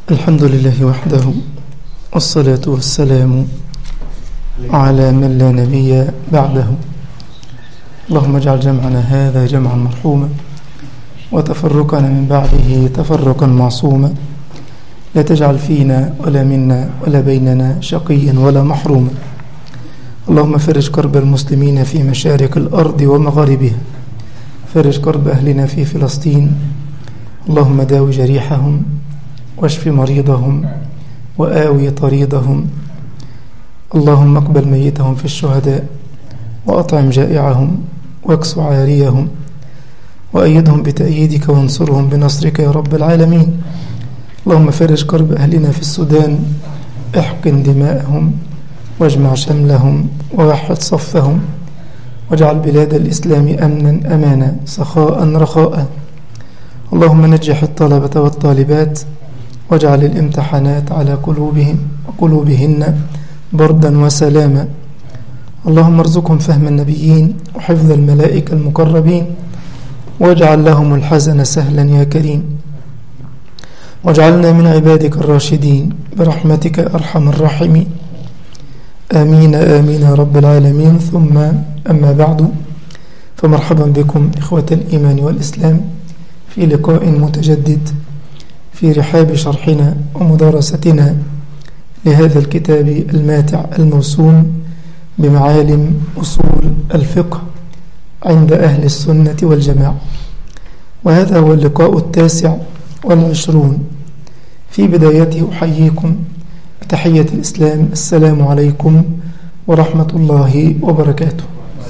الحمد لله وحده والصلاة والسلام على من لا نبي بعده اللهم اجعل جمعنا هذا جمعا مرحوما وتفرقنا من بعده تفرقا معصوما لا تجعل فينا ولا منا ولا بيننا شقيا ولا محروما اللهم فرج كرب المسلمين في مشارق الأرض ومغاربها فرج كرب أهلنا في فلسطين اللهم داوي جريحهم واشف مريضهم وآوي طريدهم اللهم اقبل ميتهم في الشهداء وأطعم جائعهم واكس عاريهم وأيدهم بتأييدك وانصرهم بنصرك يا رب العالمين اللهم فرج كرب أهلنا في السودان احقن دماءهم واجمع شملهم ووحد صفهم واجعل بلاد الإسلام أمنا أمانا سخاء رخاء اللهم نجح الطلبة والطالبات واجعل الامتحانات على قلوبهم وقلوبهن بردا وسلاما اللهم ارزقهم فهم النبيين وحفظ الملائكة المقربين واجعل لهم الحزن سهلا يا كريم واجعلنا من عبادك الراشدين برحمتك يا أرحم الراحمين آمين آمين يا رب العالمين ثم أما بعد فمرحبا بكم إخوة الإيمان والإسلام في لقاء متجدد في رحاب شرحنا ومدارستنا لهذا الكتاب الماتع الموسوم بمعالم أصول الفقه عند أهل السنة والجماعة وهذا هو اللقاء التاسع والعشرون في بدايته أحييكم بتحية الإسلام السلام عليكم ورحمة الله وبركاته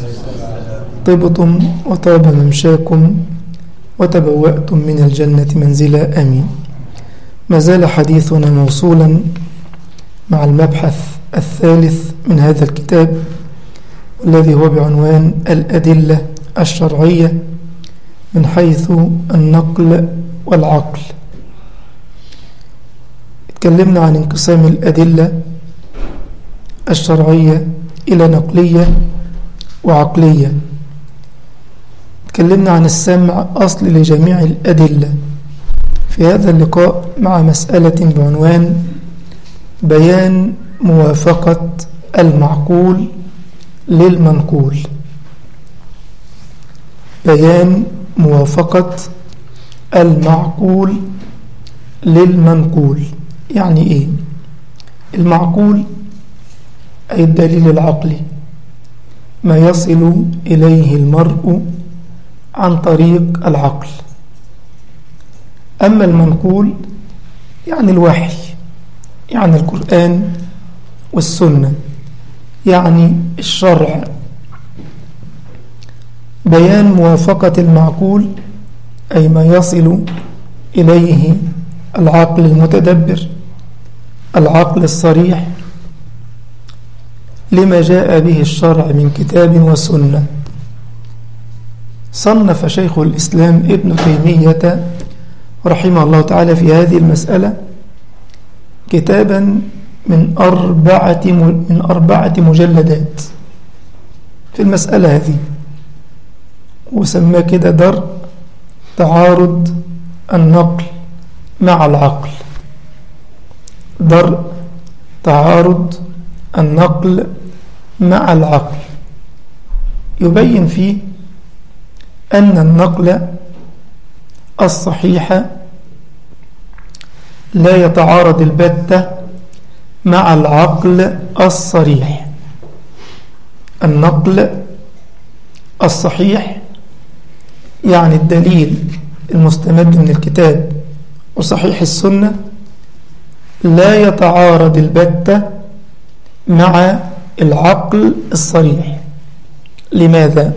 طبتم وطاب ممشاكم وتبوأتم من الجنة منزلا آمين ما زال حديثنا موصولا مع المبحث الثالث من هذا الكتاب والذي هو بعنوان الأدلة الشرعية من حيث النقل والعقل تكلمنا عن انقسام الأدلة الشرعية إلى نقلية وعقلية تكلمنا عن السمع أصل لجميع الأدلة في هذا اللقاء مع مسألة بعنوان بيان موافقة المعقول للمنقول بيان موافقة المعقول للمنقول يعني إيه المعقول أي الدليل العقلي ما يصل إليه المرء عن طريق العقل أما المنقول يعني الوحي يعني القرآن والسنة يعني الشرع بيان موافقة المعقول أي ما يصل إليه العقل المتدبر العقل الصريح لما جاء به الشرع من كتاب وسنة صنف شيخ الإسلام ابن تيمية رحمه الله تعالى في هذه المسألة كتابا من أربعة من أربعة مجلدات في المسألة هذه وسماه كده درء تعارض النقل مع العقل درء تعارض النقل مع العقل يبين فيه أن النقل الصحيح لا يتعارض البتة مع العقل الصريح النقل الصحيح يعني الدليل المستمد من الكتاب وصحيح السنة لا يتعارض البتة مع العقل الصريح لماذا؟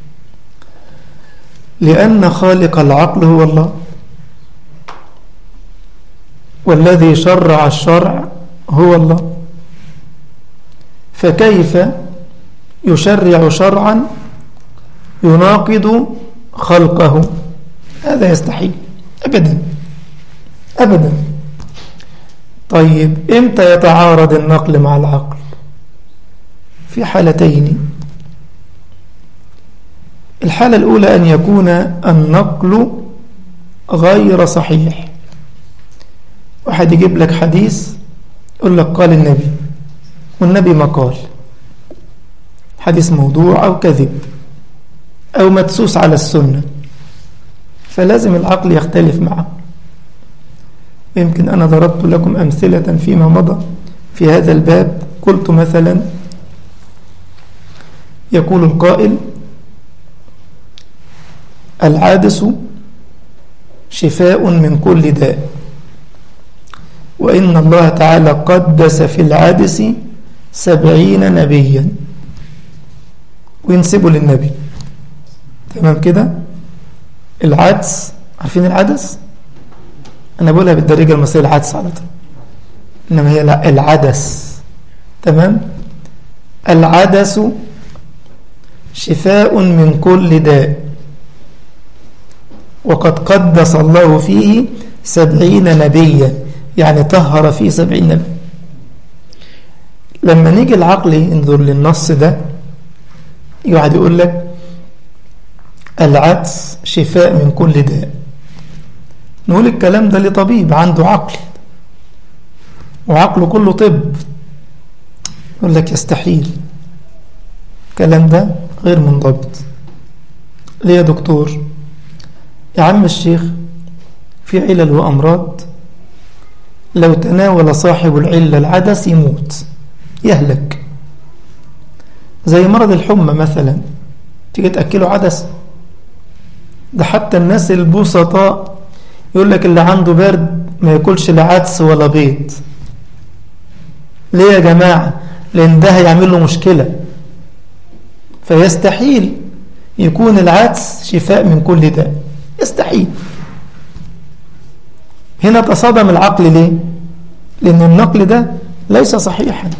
لأن خالق العقل هو الله والذي شرع الشرع هو الله فكيف يشرع شرعا يناقض خلقه هذا يستحيل أبدا أبدا طيب إمتى يتعارض النقل مع العقل في حالتين الحالة الأولى أن يكون النقل غير صحيح واحد يجيب لك حديث يقول لك قال النبي والنبي ما قال حديث موضوع أو كذب أو مدسوس على السنة فلازم العقل يختلف معه يمكن أنا ضربت لكم أمثلة فيما مضى في هذا الباب قلت مثلا يقول القائل العادس شفاء من كل داء وإن الله تعالى قدس في العادس سبعين نبيا وينسبوا للنبي تمام كده العدس عارفين العدس أنا بقولها بالدرجة المصرية العدس على طول إنما هي لا العدس تمام العدس شفاء من كل داء وقد قدس الله فيه سبعين نبيا يعني طهر فيه سبعين نبي لما نيجي العقل ينظر للنص ده يقعد يقول لك العدس شفاء من كل داء نقول الكلام ده لطبيب عنده عقل وعقله كله طب يقول لك يستحيل الكلام ده غير منضبط ليه يا دكتور يا عم الشيخ في علل وأمراض لو تناول صاحب العلة العدس يموت يهلك زي مرض الحمى مثلا تيجي تأكله عدس ده حتى الناس البسطاء يقول لك اللي عنده برد ما ياكلش لا عدس ولا بيض ليه يا جماعة لأن ده هيعمل له مشكلة فيستحيل يكون العدس شفاء من كل داء يستحيل هنا تصادم العقل ليه لأن النقل ده ليس صحيحا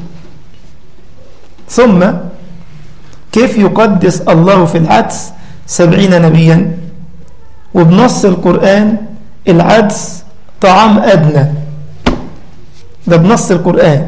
ثم كيف يقدس الله في العدس سبعين نبيا وبنص القرآن العدس طعام أدنى ده بنص القرآن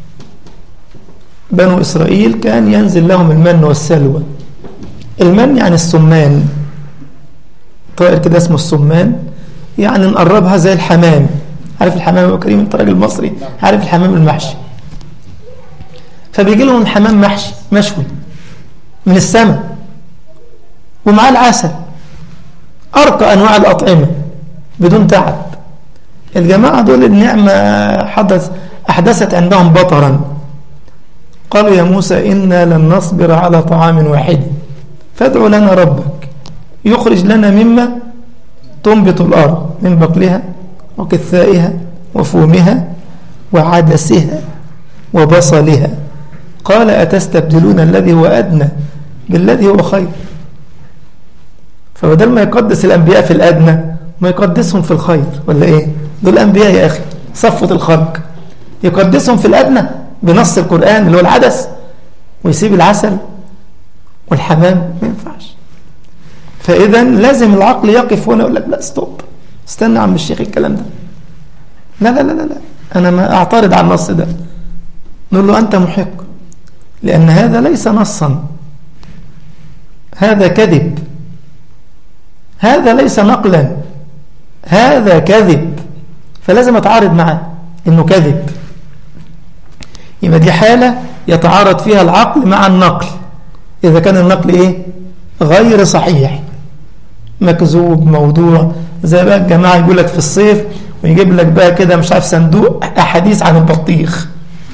بنو إسرائيل كان ينزل لهم المن والسلوى المن يعني السمان طائر كده اسمه السمان يعني نقربها زي الحمام عارف الحمام يا كريم انت راجل مصري عارف الحمام المحشي فبيجي لهم الحمام محشي مشوي من السماء ومعاه العسل أرقى أنواع الأطعمة بدون تعب الجماعة دول النعمة حدث أحدثت عندهم بطرا قالوا يا موسى إنا لن نصبر على طعام واحد فادع لنا ربك يخرج لنا مما تنبت الأرض من بقلها وكثائها وفومها وعدسها وبصلها قال أتستبدلون الذي هو أدنى بالذي هو خير فبدل ما يقدس الأنبياء في الأدنى ما يقدسهم في الخير ولا إيه دول أنبياء يا أخي صفوة الخلق يقدسهم في الأدنى بنص القرآن اللي هو العدس ويسيب العسل والحمام ما ينفعش فإذا لازم العقل يقف هنا يقول لك لا ستوب استنى عم الشيخ الكلام ده لا لا لا لا, لا. أنا ما أعترض على النص ده نقول له أنت محق لأن هذا ليس نصا هذا كذب هذا ليس نقلا هذا كذب فلازم أتعارض معه إنه كذب يبقى دي حالة يتعارض فيها العقل مع النقل إذا كان النقل إيه غير صحيح مكذوب موضوع زي بقى الجماعة يقول لك في الصيف ويجيب لك بقى كده مش عارف صندوق أحاديث عن البطيخ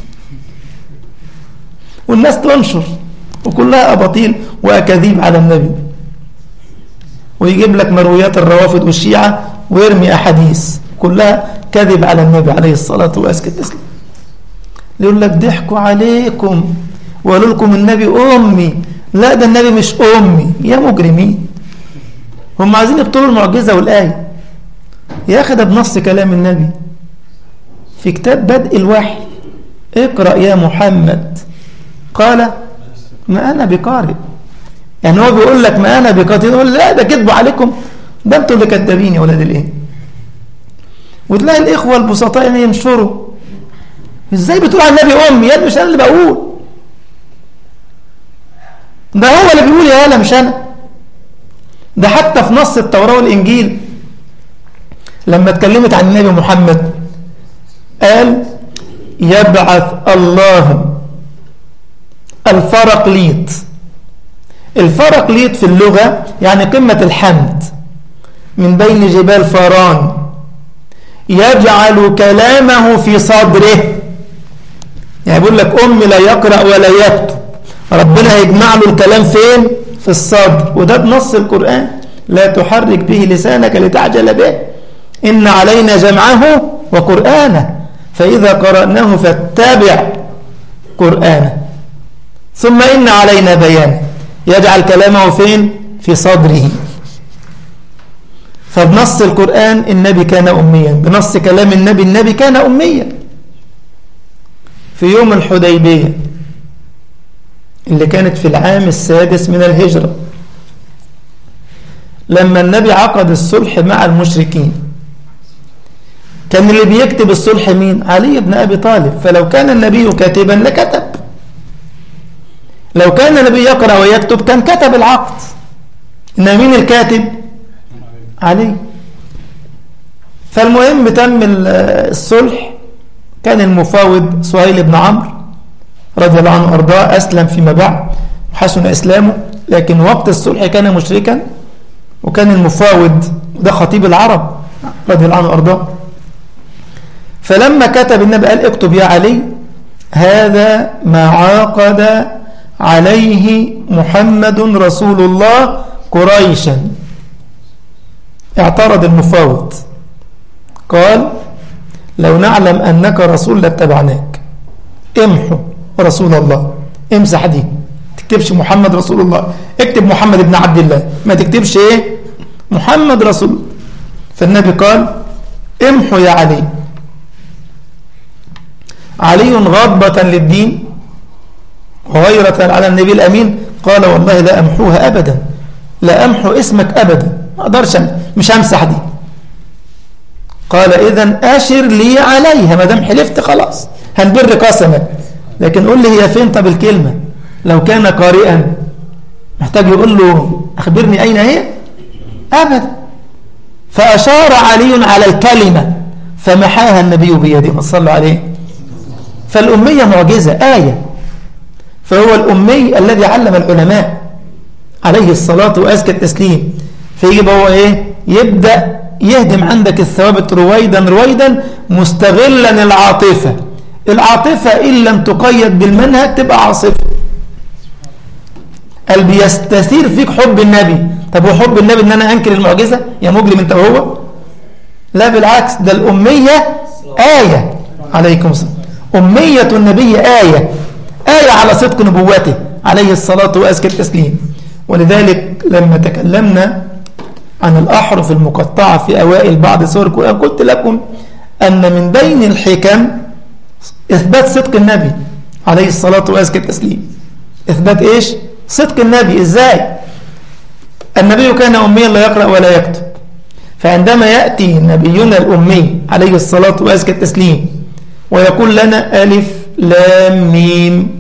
والناس تنشر وكلها أباطيل وأكاذيب على النبي ويجيب لك مرويات الروافد والشيعة ويرمي أحاديث كلها كذب على النبي عليه الصلاة وأزكى التسليم يقول لك ضحكوا عليكم وقالوا لكم النبي أمي لا ده النبي مش أمي يا مجرمين هم عايزين يبطلوا المعجزة والآية يا أخي ده بنص كلام النبي في كتاب بدء الوحي اقرأ يا محمد قال ما أنا بقارئ يعني هو بيقول لك ما أنا بقارئ يقول لا ده كذبوا عليكم ده انتوا اللي كذابين يا ولاد الايه وتلاقي الإخوة البسطاء ينشروا ازاي بتقول على النبي أمي يا ابني مش أنا اللي بقول ده هو اللي بيقول يا هلا مش أنا ده حتى في نص التوراة والإنجيل لما اتكلمت عن النبي محمد قال يبعث الله الفرقليط الفرقليط في اللغة يعني قمة الحمد من بين جبال فاران يجعل كلامه في صدره يعني بيقول لك أم لا يقرأ ولا يكتب ربنا هيجمع له الكلام فين في الصدر وده بنص القرآن لا تحرك به لسانك لتعجل به إن علينا جمعه وقرآنه فإذا قرأناه فاتبع قرآنه ثم إن علينا بيانه يجعل كلامه فين في صدره فبنص القرآن النبي كان أميا بنص كلام النبي النبي كان أميا في يوم الحديبية اللي كانت في العام السادس من الهجرة لما النبي عقد الصلح مع المشركين كان اللي بيكتب الصلح مين علي بن أبي طالب فلو كان النبي كاتبا لكتب لو كان النبي يقرأ ويكتب كان كتب العقد إن مين الكاتب علي فالمهم تم الصلح كان المفاوض سهيل بن عمرو رضي الله عنه وارضاه أسلم فيما بعد وحسن إسلامه لكن وقت الصلح كان مشركا وكان المفاوض ده خطيب العرب رضي الله عنه وارضاه فلما كتب النبي قال اكتب يا علي هذا ما عاقد عليه محمد رسول الله قريشا اعترض المفاوض قال لو نعلم أنك رسول لاتبعناك امحو رسول الله امسح دي تكتبش محمد رسول الله اكتب محمد بن عبد الله ما تكتبش ايه محمد رسول فالنبي قال امحو يا علي علي غضبة للدين وغيرة على النبي الأمين قال والله لا أمحوها أبدا لا أمحو اسمك أبدا ما أقدرش مش همسح دي قال إذا أشر لي عليها ما دام حلفت خلاص هنبر قسمك لكن قول لي هي فين طب الكلمة لو كان قارئا محتاج يقول له أخبرني أين هي أبدا فأشار علي على الكلمة فمحاها النبي بيده صلى عليه فالأمية معجزة آية فهو الأمي الذي علم العلماء عليه الصلاة وأزكى التسليم فيجب هو إيه يبدأ يهدم عندك الثوابت رويدا رويدا مستغلا العاطفة العاطفة إن لم تقيد بالمنهج تبقى عاصفة قال بيستثير فيك حب النبي طب هو حب النبي ان انا انكر المعجزة يا مجرم انت وهو لا بالعكس ده الأمية آية عليكم السلام أمية النبي آية آية على صدق نبوته عليه الصلاة وأزكى التسليم ولذلك لما تكلمنا عن الأحرف المقطعة في أوائل بعض سور القرآن قلت لكم أن من بين الحكم إثبات صدق النبي عليه الصلاة وأزكى التسليم إثبات إيش؟ صدق النبي إزاي؟ النبي كان أميا لا يقرأ ولا يكتب فعندما يأتي نبينا الأمي عليه الصلاة وأزكى التسليم ويقول لنا ألف لام ميم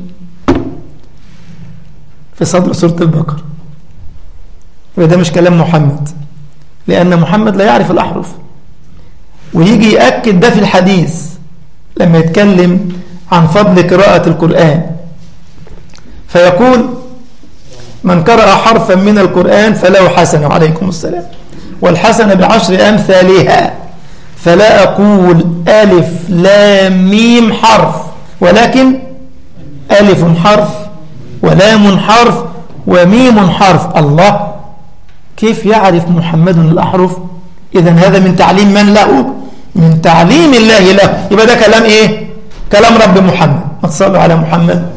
في صدر سورة البقرة وده مش كلام محمد لأن محمد لا يعرف الأحرف ويجي يأكد ده في الحديث لما يتكلم عن فضل قراءة القرآن فيقول من قرأ حرفا من القرآن فله حسنة عليكم السلام والحسنة بعشر أمثالها فلا أقول ألف لام ميم حرف ولكن ألف حرف ولام حرف وميم حرف الله كيف يعرف محمد الأحرف إذا هذا من تعليم من له من تعليم الله له يبقى ده كلام إيه كلام رب محمد ما تصلوا على محمد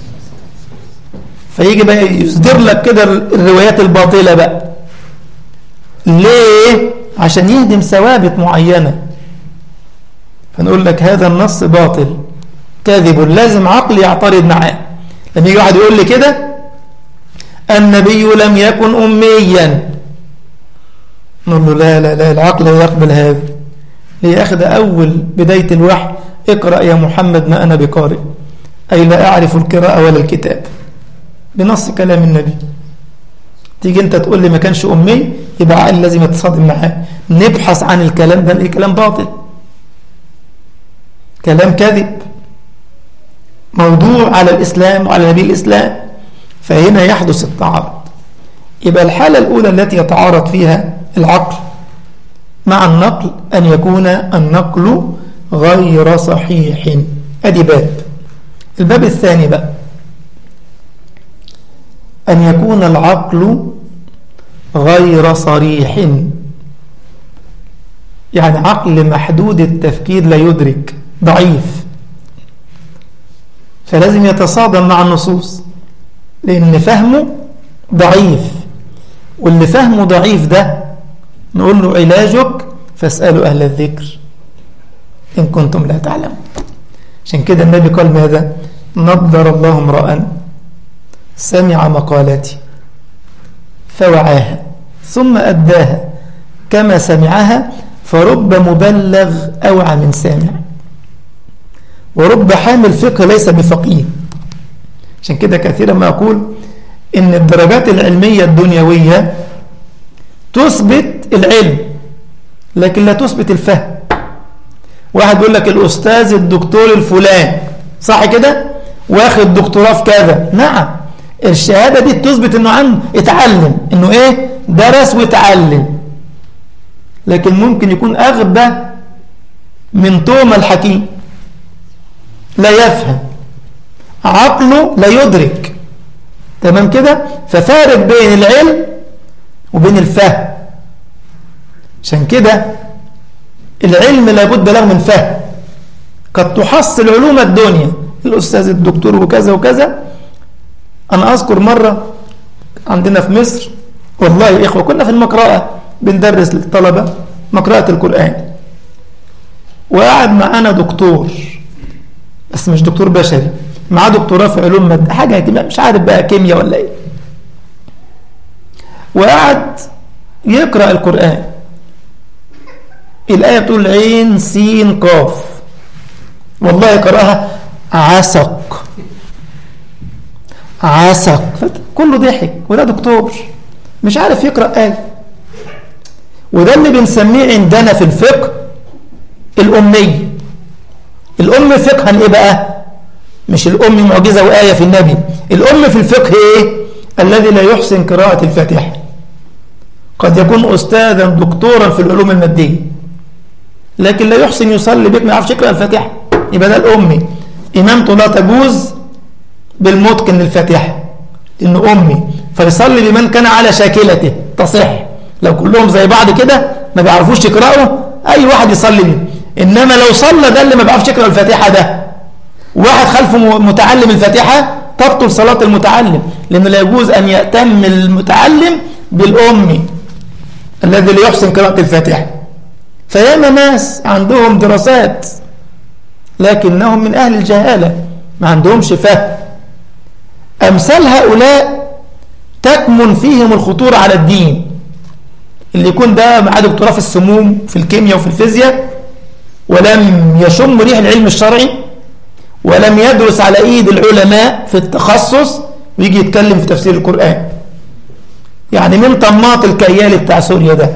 فيجي بقى يصدر لك كده الروايات الباطلة بقى ليه عشان يهدم ثوابت معينة فنقول لك هذا النص باطل كاذب لازم عقل يعترض معاه لما يجي واحد يقول لي كده النبي لم يكن أميا نقول له لا لا لا العقل لا يقبل هذا هي أخذ أول بداية الوحي اقرأ يا محمد ما أنا بقارئ أي لا أعرف القراءة ولا الكتاب بنص كلام النبي تيجي أنت تقول لي ما كانش أمي يبقى عقل لازم يتصادم معاه نبحث عن الكلام ده الكلام باطل كلام كذب موضوع على الإسلام وعلى نبي الإسلام فهنا يحدث التعارض يبقى الحالة الأولى التي يتعارض فيها العقل مع النقل أن يكون النقل غير صحيح أدي باب الباب الثاني بقى أن يكون العقل غير صريح يعني عقل محدود التفكير لا يدرك ضعيف فلازم يتصادم مع النصوص لأن فهمه ضعيف واللي فهمه ضعيف ده نقول له علاجك فاسألوا أهل الذكر إن كنتم لا تعلمون عشان كده النبي قال ماذا نضر الله امرأ سمع مقالتي فوعاها ثم أداها كما سمعها فرب مبلغ أوعى من سامع ورب حامل فقه ليس بفقيه عشان كده كثيرا ما أقول إن الدرجات العلمية الدنيوية تثبت العلم لكن لا تثبت الفهم واحد يقول لك الأستاذ الدكتور الفلان صح كده واخد دكتوراه في كذا نعم الشهادة دي تثبت انه عنده اتعلم انه ايه درس واتعلم لكن ممكن يكون اغبى من توما الحكيم لا يفهم عقله لا يدرك تمام كده ففارق بين العلم وبين الفهم عشان كده العلم لابد له من فهم قد تحصل علوم الدنيا الأستاذ الدكتور وكذا وكذا أنا أذكر مرة عندنا في مصر والله يا إخوة كنا في المقرأة بندرس للطلبة مقرأة القرآن وقعد معانا دكتور بس مش دكتور بشري معاه دكتوراه في علوم مادة حاجة مش عارف بقى كيمياء ولا ايه وقعد يقرأ القرآن الآية بتقول عين سين قاف والله يقرأها عسق عسق كله ضحك وده دكتور مش عارف يقرأ آية وده اللي بنسميه عندنا في الفقه الأمي الأم فقها إيه بقى مش الأم معجزة وآية في النبي الأم في الفقه إيه الذي لا يحسن قراءة الفاتحة قد يكون أستاذا دكتورا في العلوم المادية لكن لا يحسن يصلي بك ما يعرفش يقرأ الفاتحة يبقى ده الأمي إمامته لا تجوز بالمتقن للفاتحة لأنه أمي فيصلي بمن كان على شاكلته تصح لو كلهم زي بعض كده ما بيعرفوش يقرأوا أي واحد يصلي بيه إنما لو صلى ده اللي ما بيعرفش يقرأ الفاتحة ده واحد خلفه متعلم الفاتحة تبطل صلاة المتعلم لأنه لا يجوز أن يأتم المتعلم بالأمي الذي لا يحسن قراءة الفاتحة فياما ناس عندهم دراسات لكنهم من أهل الجهالة ما عندهمش فهم أمثال هؤلاء تكمن فيهم الخطورة على الدين اللي يكون ده معاه دكتوراه في السموم في الكيمياء وفي الفيزياء ولم يشم ريح العلم الشرعي ولم يدرس على ايد العلماء في التخصص ويجي يتكلم في تفسير القرآن يعني من طماط الكيال بتاع سوريا ده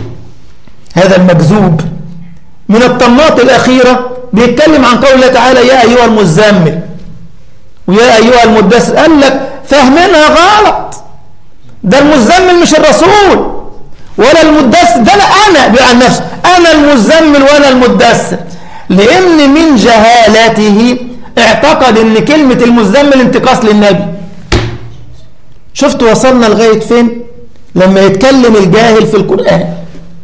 هذا المكذوب من الطماط الأخيرة بيتكلم عن قول الله تعالى يا أيها المزمل ويا أيها المدثر قال لك فهمنا غلط ده المزمل مش الرسول ولا المدثر ده أنا أنا بيقول نفسه أنا المزمل وأنا المدثر لأن من جهالته اعتقد ان كلمة المزمل انتقاص للنبي شفت وصلنا لغاية فين لما يتكلم الجاهل في القرآن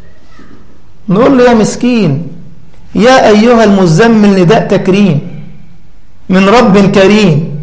نقول له يا مسكين يا أيها المزمل نداء تكريم من رب كريم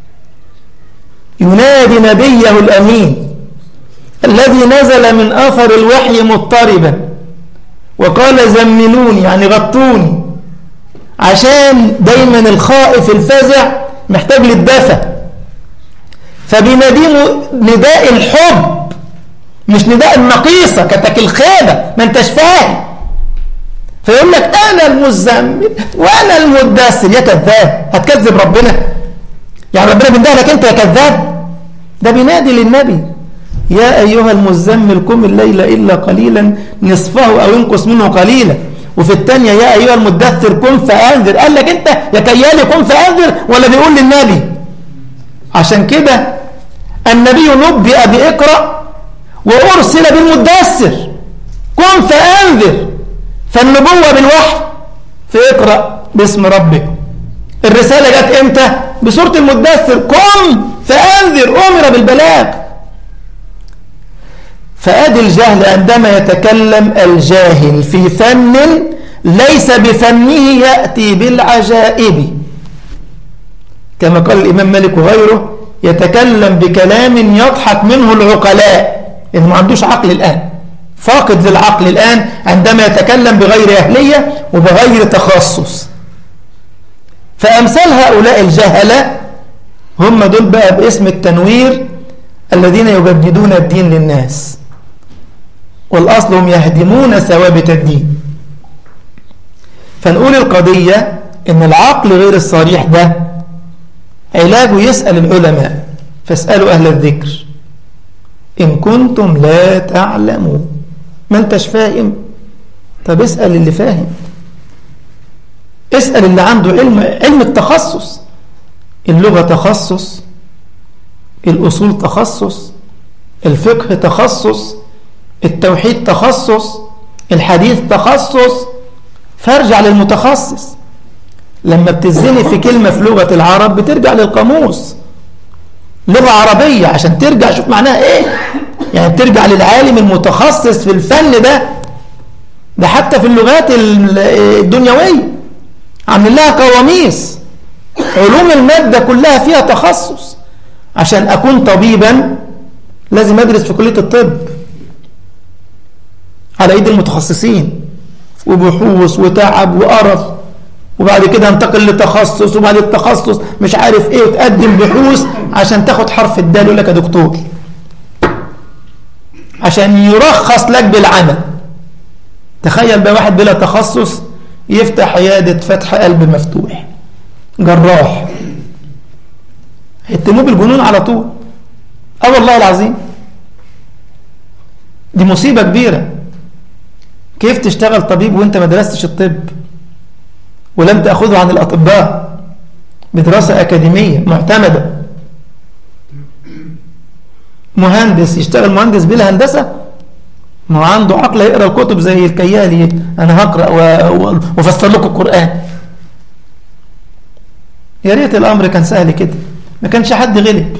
ينادي نبيه الأمين الذي نزل من أثر الوحي مضطربا وقال زملوني يعني غطوني عشان دايما الخائف الفزع محتاج للدفى فبيناديه نداء الحب مش نداء النقيصة كتك الخيبة ما انتش فاهم فيقول لك أنا المزمل وأنا المدثر يا كذاب هتكذب ربنا يعني ربنا بيندهلك أنت يا كذاب ده بينادي للنبي يا أيها المزمل قم الليل إلا قليلا نصفه أو ينقص منه قليلا وفي الثانية يا أيها المدثر كن فأنذر قال لك أنت يا كيالي كن فأنذر ولا بيقول للنبي عشان كده النبي نبئ بإقرأ وأرسل بالمدثر كن فأنذر فالنبوة بالوحي في اقرأ باسم ربك الرسالة جت امتى بسورة المدثر كن فأنذر أمر بالبلاغ فأدي الجهل عندما يتكلم الجاهل في فن ليس بفنه يأتي بالعجائب كما قال الإمام مالك وغيره يتكلم بكلام يضحك منه العقلاء إنه ما عندوش عقل الآن فاقد للعقل الآن عندما يتكلم بغير أهلية وبغير تخصص فأمثال هؤلاء الجهلة هم دول بقى باسم التنوير الذين يجددون الدين للناس والأصل هم يهدمون ثوابت الدين فنقول القضية إن العقل غير الصريح ده علاجه يسأل العلماء فاسألوا أهل الذكر إن كنتم لا تعلمون ما انتش فاهم طب اسأل اللي فاهم اسأل اللي عنده علم علم التخصص اللغة تخصص الأصول تخصص الفقه تخصص التوحيد تخصص الحديث تخصص فارجع للمتخصص لما بتزني في كلمة في لغة العرب بترجع للقاموس لغة عربية عشان ترجع شوف معناها ايه يعني بترجع للعالم المتخصص في الفن ده ده حتى في اللغات الدنيوية عاملين لها قواميس علوم المادة كلها فيها تخصص عشان أكون طبيبا لازم أدرس في كلية الطب على ايد المتخصصين وبحوث وتعب وقرف وبعد كده انتقل لتخصص وبعد التخصص مش عارف ايه وتقدم بحوث عشان تاخد حرف الدال يقول لك يا دكتور عشان يرخص لك بالعمل تخيل بقى واحد بلا تخصص يفتح عيادة فتح قلب مفتوح جراح هيتموه بالجنون على طول اه والله العظيم دي مصيبة كبيرة كيف تشتغل طبيب وانت ما درستش الطب ولم تأخذه عن الأطباء بدراسة أكاديمية معتمدة مهندس يشتغل مهندس بلا هندسة ما هو عنده عقل يقرأ الكتب زي الكيالي أنا هقرأ وفسر لكم القرآن يا ريت الأمر كان سهل كده ما كانش حد غلب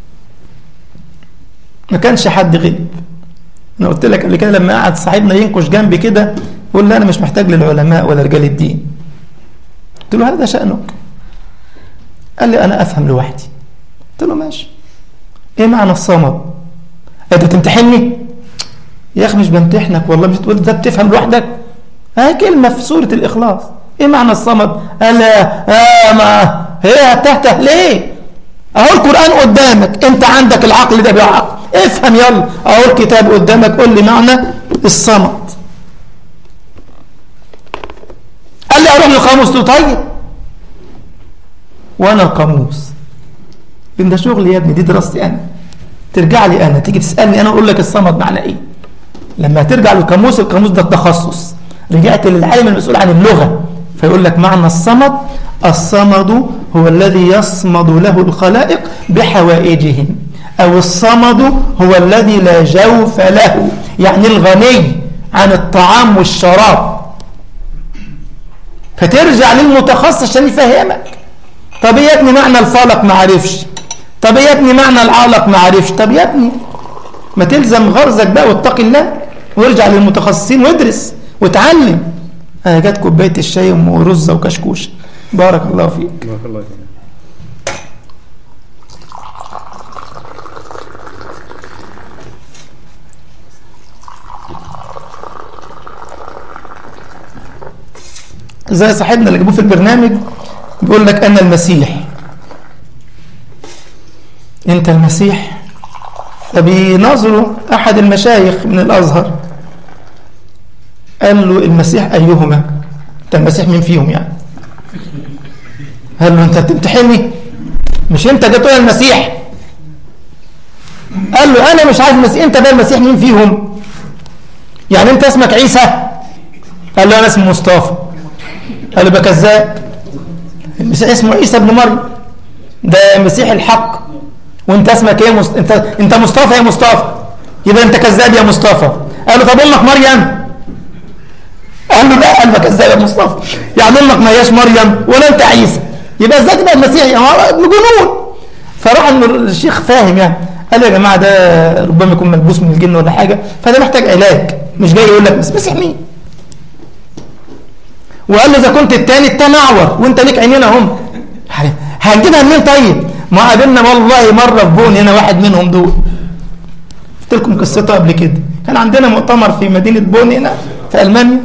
ما كانش حد غلب أنا قلت لك قبل كده لما قعد صاحبنا ينكش جنبي كده يقول لي أنا مش محتاج للعلماء ولا رجال الدين قلت له هذا شأنك قال لي أنا أفهم لوحدي قلت له ماشي إيه معنى الصمد أنت تمتحني يا أخي مش بمتحنك والله مش تقول ده بتفهم لوحدك هاي كلمة في سورة الإخلاص إيه معنى الصمد قال آه ما هي هتهته ليه أهو القرآن قدامك أنت عندك العقل ده بالعقل افهم يلا أهو الكتاب قدامك قول لي معنى الصمد قال لي أروح للقاموس طيب وأنا القاموس إن ده شغلي يا ابني دي دراستي أنا ترجع لي أنا تيجي تسألني أنا أقول لك الصمد معنى إيه لما ترجع للقاموس القاموس ده التخصص رجعت للعالم المسؤول عن اللغة فيقول لك معنى الصمد الصمد هو الذي يصمد له الخلائق بحوائجهم أو الصمد هو الذي لا جوف له يعني الغني عن الطعام والشراب فترجع للمتخصص عشان يفهمك طب يا ابني معنى الفلق ما عرفش طب يا ابني معنى العلق ما عرفش طب يا ابني ما تلزم غرزك بقى واتقي الله وارجع للمتخصصين وادرس وتعلم انا جت كوبايه الشاي ورزه وكشكوش بارك الله فيك بارك الله فيك زي صاحبنا اللي جابوه في البرنامج بيقول لك انا المسيح انت المسيح فبيناظروا احد المشايخ من الازهر قال له المسيح ايهما انت المسيح مين فيهم يعني قال له انت بتمتحني مش انت جاي تقول المسيح قال له انا مش عارف المسيح انت بقى المسيح مين فيهم يعني انت اسمك عيسى قال له أنا اسمي مصطفى قال له بقى كذاب المسيح اسمه عيسى ابن مريم ده مسيح الحق وانت اسمك ايه مست... انت انت مصطفى يا مصطفى يبقى انت كذاب يا مصطفى قال له طب امك مريم قال له لا قال له كذاب يا مصطفى يعني امك ما هياش مريم ولا انت عيسى يبقى ازاي تبقى المسيح يا جنون فراح الشيخ فاهم يعني قال يا جماعه ده ربما يكون ملبوس من الجن ولا حاجه فده محتاج علاج مش جاي يقول لك بس مسيح مين وقال له اذا كنت التاني التاني اعور وانت ليك عينين اهم هنجيبها منين طيب ما قابلنا والله مره في بون هنا واحد منهم دول قلت لكم قصته قبل كده كان عندنا مؤتمر في مدينه بون هنا في المانيا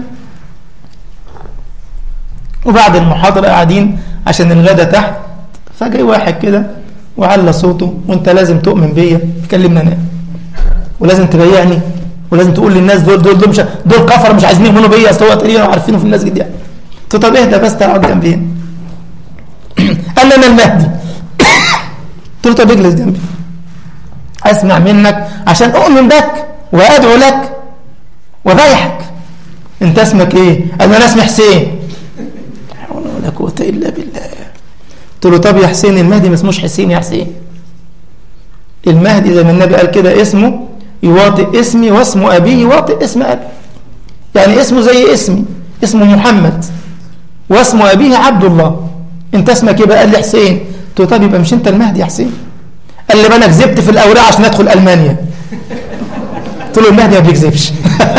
وبعد المحاضره قاعدين عشان الغدا تحت فجاي واحد كده وعلى صوته وانت لازم تؤمن بيا تكلمنا انا ولازم تبيعني ولازم تقول للناس دول دول دول مش دول كفر مش عايزين يؤمنوا بيا اصل هو تقريبا عارفينه في الناس جدا قلت طب اهدى بس تعال جنبي هنا قال لي انا المهدي قلت له طب اجلس جنبي اسمع منك عشان اؤمن بك وادعو لك وبايعك انت اسمك ايه قال لي انا اسمي حسين لا حول ولا قوه الا بالله قلت له طب يا حسين المهدي ما اسموش حسين يا حسين المهدي زي ما النبي قال كده اسمه يواطئ اسمي واسم أبيه يواطئ اسم أبي يعني اسمه زي اسمي اسمه محمد واسم أبيه عبد الله انت اسمك ايه بقى قال لي حسين قلت له طب يبقى مش انت المهدي يا حسين قال لي انا كذبت في الاوراق عشان ادخل المانيا قلت له المهدي ما بيكذبش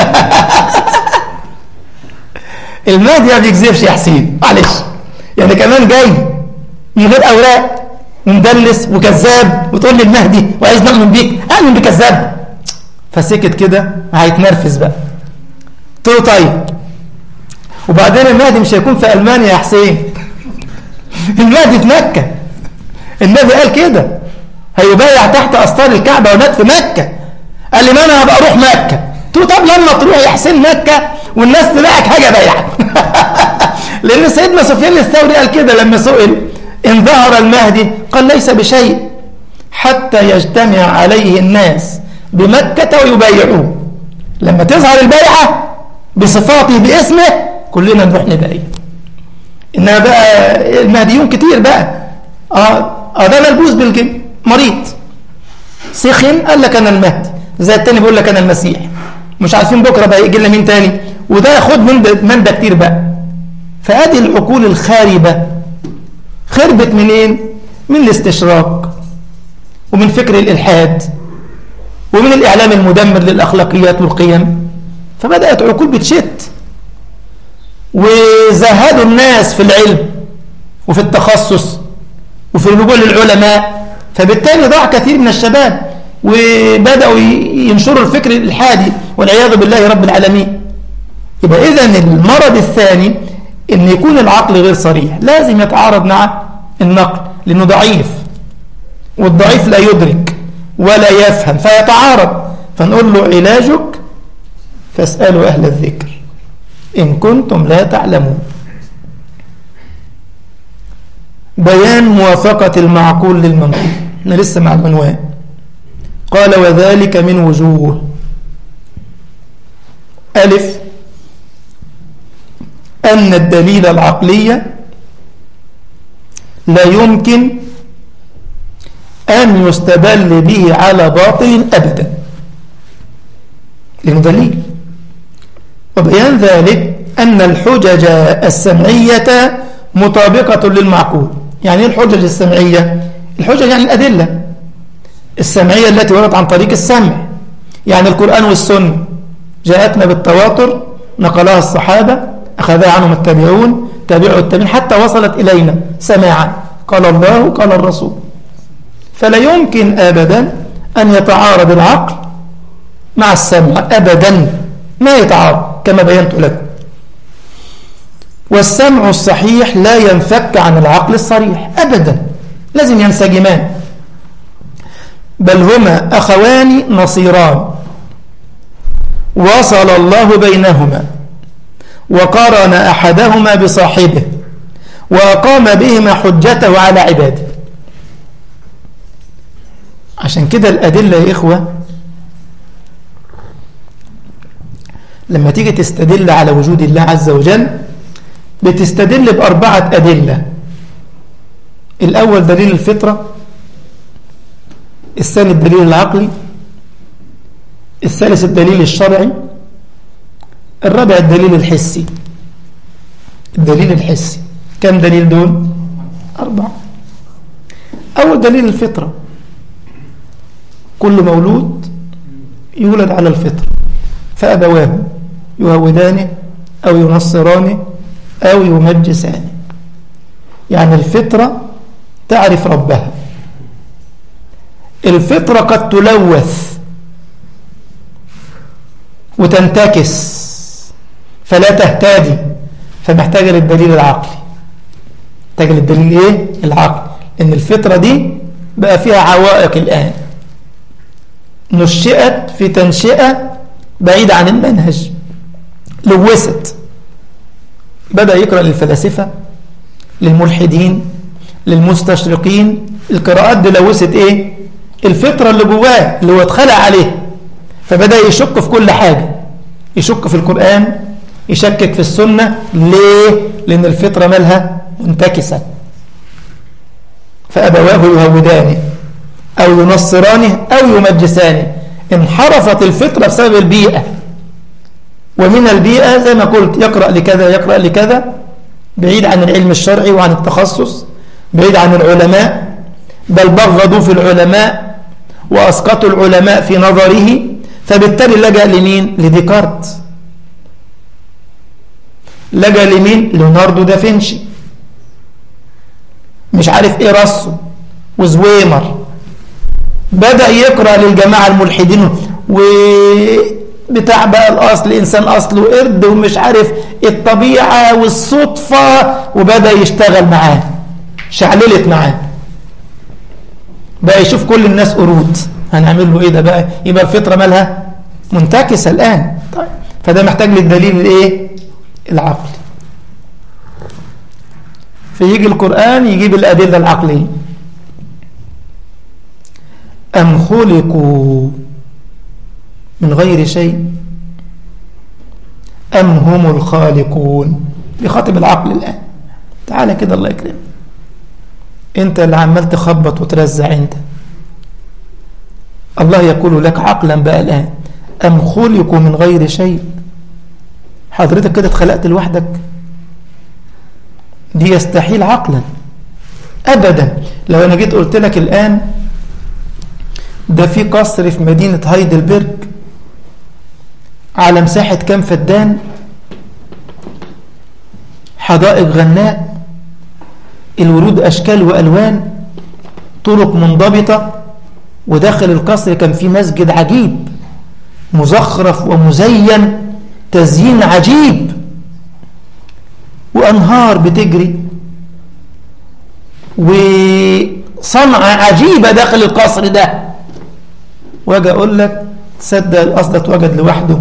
المهدي ما بيكذبش يا حسين معلش يعني كمان جاي من غير اوراق ومدلس وكذاب وتقول لي المهدي وعايز نؤمن بيك اؤمن بكذاب فسكت كده هيتنرفز بقى قلت له طيب وبعدين المهدي مش هيكون في المانيا يا حسين المهدي في مكه النبي قال كده هيبايع تحت اسطار الكعبه ومات في مكه قال لي ما انا هبقى اروح مكه قلت له طب لما تروح يا حسين مكه والناس تلاقيك حاجه بايعك لان سيدنا سفيان الثوري قال كده لما سئل ان ظهر المهدي قال ليس بشيء حتى يجتمع عليه الناس بمكة ويبايعوه لما تظهر البيعة بصفاته باسمه كلنا نروح نبايع إنما بقى المهديون كتير بقى آه, آه ده ملبوس بالجن مريض سخن قال لك أنا المهدي زي التاني بيقول لك أنا المسيح مش عارفين بكرة بقى يجي لنا مين تاني وده ياخد من ده, من ده كتير بقى فهذه العقول الخاربة خربت منين؟ من الاستشراق ومن فكر الإلحاد ومن الإعلام المدمر للأخلاقيات والقيم فبدأت عقول بتشت وزهدوا الناس في العلم وفي التخصص وفي اللجوء للعلماء فبالتالي ضاع كثير من الشباب وبدأوا ينشروا الفكر الإلحادي والعياذ بالله رب العالمين يبقى إذا المرض الثاني أن يكون العقل غير صريح لازم يتعارض مع النقل لأنه ضعيف والضعيف لا يدرك ولا يفهم فيتعارض فنقول له علاجك فاسألوا أهل الذكر إن كنتم لا تعلمون بيان موافقة المعقول للمنقول احنا لسه مع العنوان قال وذلك من وجوه ألف أن الدليل العقلي لا يمكن أن يستدل به على باطل أبدا لأنه دليل وبيان ذلك أن الحجج السمعية مطابقة للمعقول يعني ايه الحجج السمعية الحجج يعني الأدلة السمعية التي وردت عن طريق السمع يعني القرآن والسنة جاءتنا بالتواتر نقلها الصحابة أخذها عنهم التابعون تابعوا التابعين حتى وصلت إلينا سماعا قال الله قال الرسول فلا يمكن أبدا أن يتعارض العقل مع السمع أبدا ما يتعارض كما بينت لكم والسمع الصحيح لا ينفك عن العقل الصريح أبدا لازم ينسجمان بل هما أخوان نصيران وصل الله بينهما وقارن أحدهما بصاحبه وأقام بهما حجته على عباده عشان كده الأدلة يا إخوة لما تيجي تستدل على وجود الله عز وجل بتستدل بأربعة أدلة الأول دليل الفطرة الثاني الدليل العقلي الثالث الدليل الشرعي الرابع الدليل الحسي الدليل الحسي كم دليل دول أربعة أول دليل الفطرة كل مولود يولد على الفطرة فأبواه يهودانه أو ينصرانه أو يمجسانه يعني الفطرة تعرف ربها الفطرة قد تلوث وتنتكس فلا تهتدي فمحتاجة للدليل العقلي محتاجة للدليل ايه العقل ان الفطرة دي بقى فيها عوائق الآن نشئت في تنشئة بعيدة عن المنهج لوثت بدأ يقرأ للفلاسفة للملحدين للمستشرقين القراءات دي لوثت ايه الفطرة اللي جواه اللي هو اتخلق عليه فبدأ يشك في كل حاجة يشك في القرآن يشكك في السنة ليه؟ لأن الفطرة مالها منتكسة فأبواه يهودانه أو ينصرانه أو يمجسانه انحرفت الفطرة بسبب البيئة ومن البيئة زي ما قلت يقرأ لكذا يقرأ لكذا بعيد عن العلم الشرعي وعن التخصص بعيد عن العلماء بل بغضوا في العلماء وأسقطوا العلماء في نظره فبالتالي لجأ لمين؟ لديكارت لجأ لمين؟ ليوناردو دافنشي مش عارف ايه راسه وزويمر بدأ يقرأ للجماعة الملحدين وبتاع بقى الأصل إنسان أصله قرد ومش عارف الطبيعة والصدفة وبدأ يشتغل معاه شعللت معاه بقى يشوف كل الناس قرود هنعمل له ايه ده بقى يبقى الفطرة مالها منتكسة الآن طيب فده محتاج للدليل الايه العقلي فيجي القرآن يجيب الأدلة العقلية أم خلقوا من غير شيء أم هم الخالقون بخاطب العقل الآن تعالى كده الله يكرمك انت اللي عمال تخبط وترزع انت الله يقول لك عقلا بقى الآن أم خلقوا من غير شيء حضرتك كده اتخلقت لوحدك دي يستحيل عقلا أبدا لو أنا جيت قلت لك الآن ده في قصر في مدينة هايدلبرج على مساحة كام فدان حدائق غناء الورود أشكال وألوان طرق منضبطة وداخل القصر كان في مسجد عجيب مزخرف ومزين تزيين عجيب وأنهار بتجري وصنعة عجيبة داخل القصر ده واجي أقول لك تصدق القصر ده اتوجد لوحده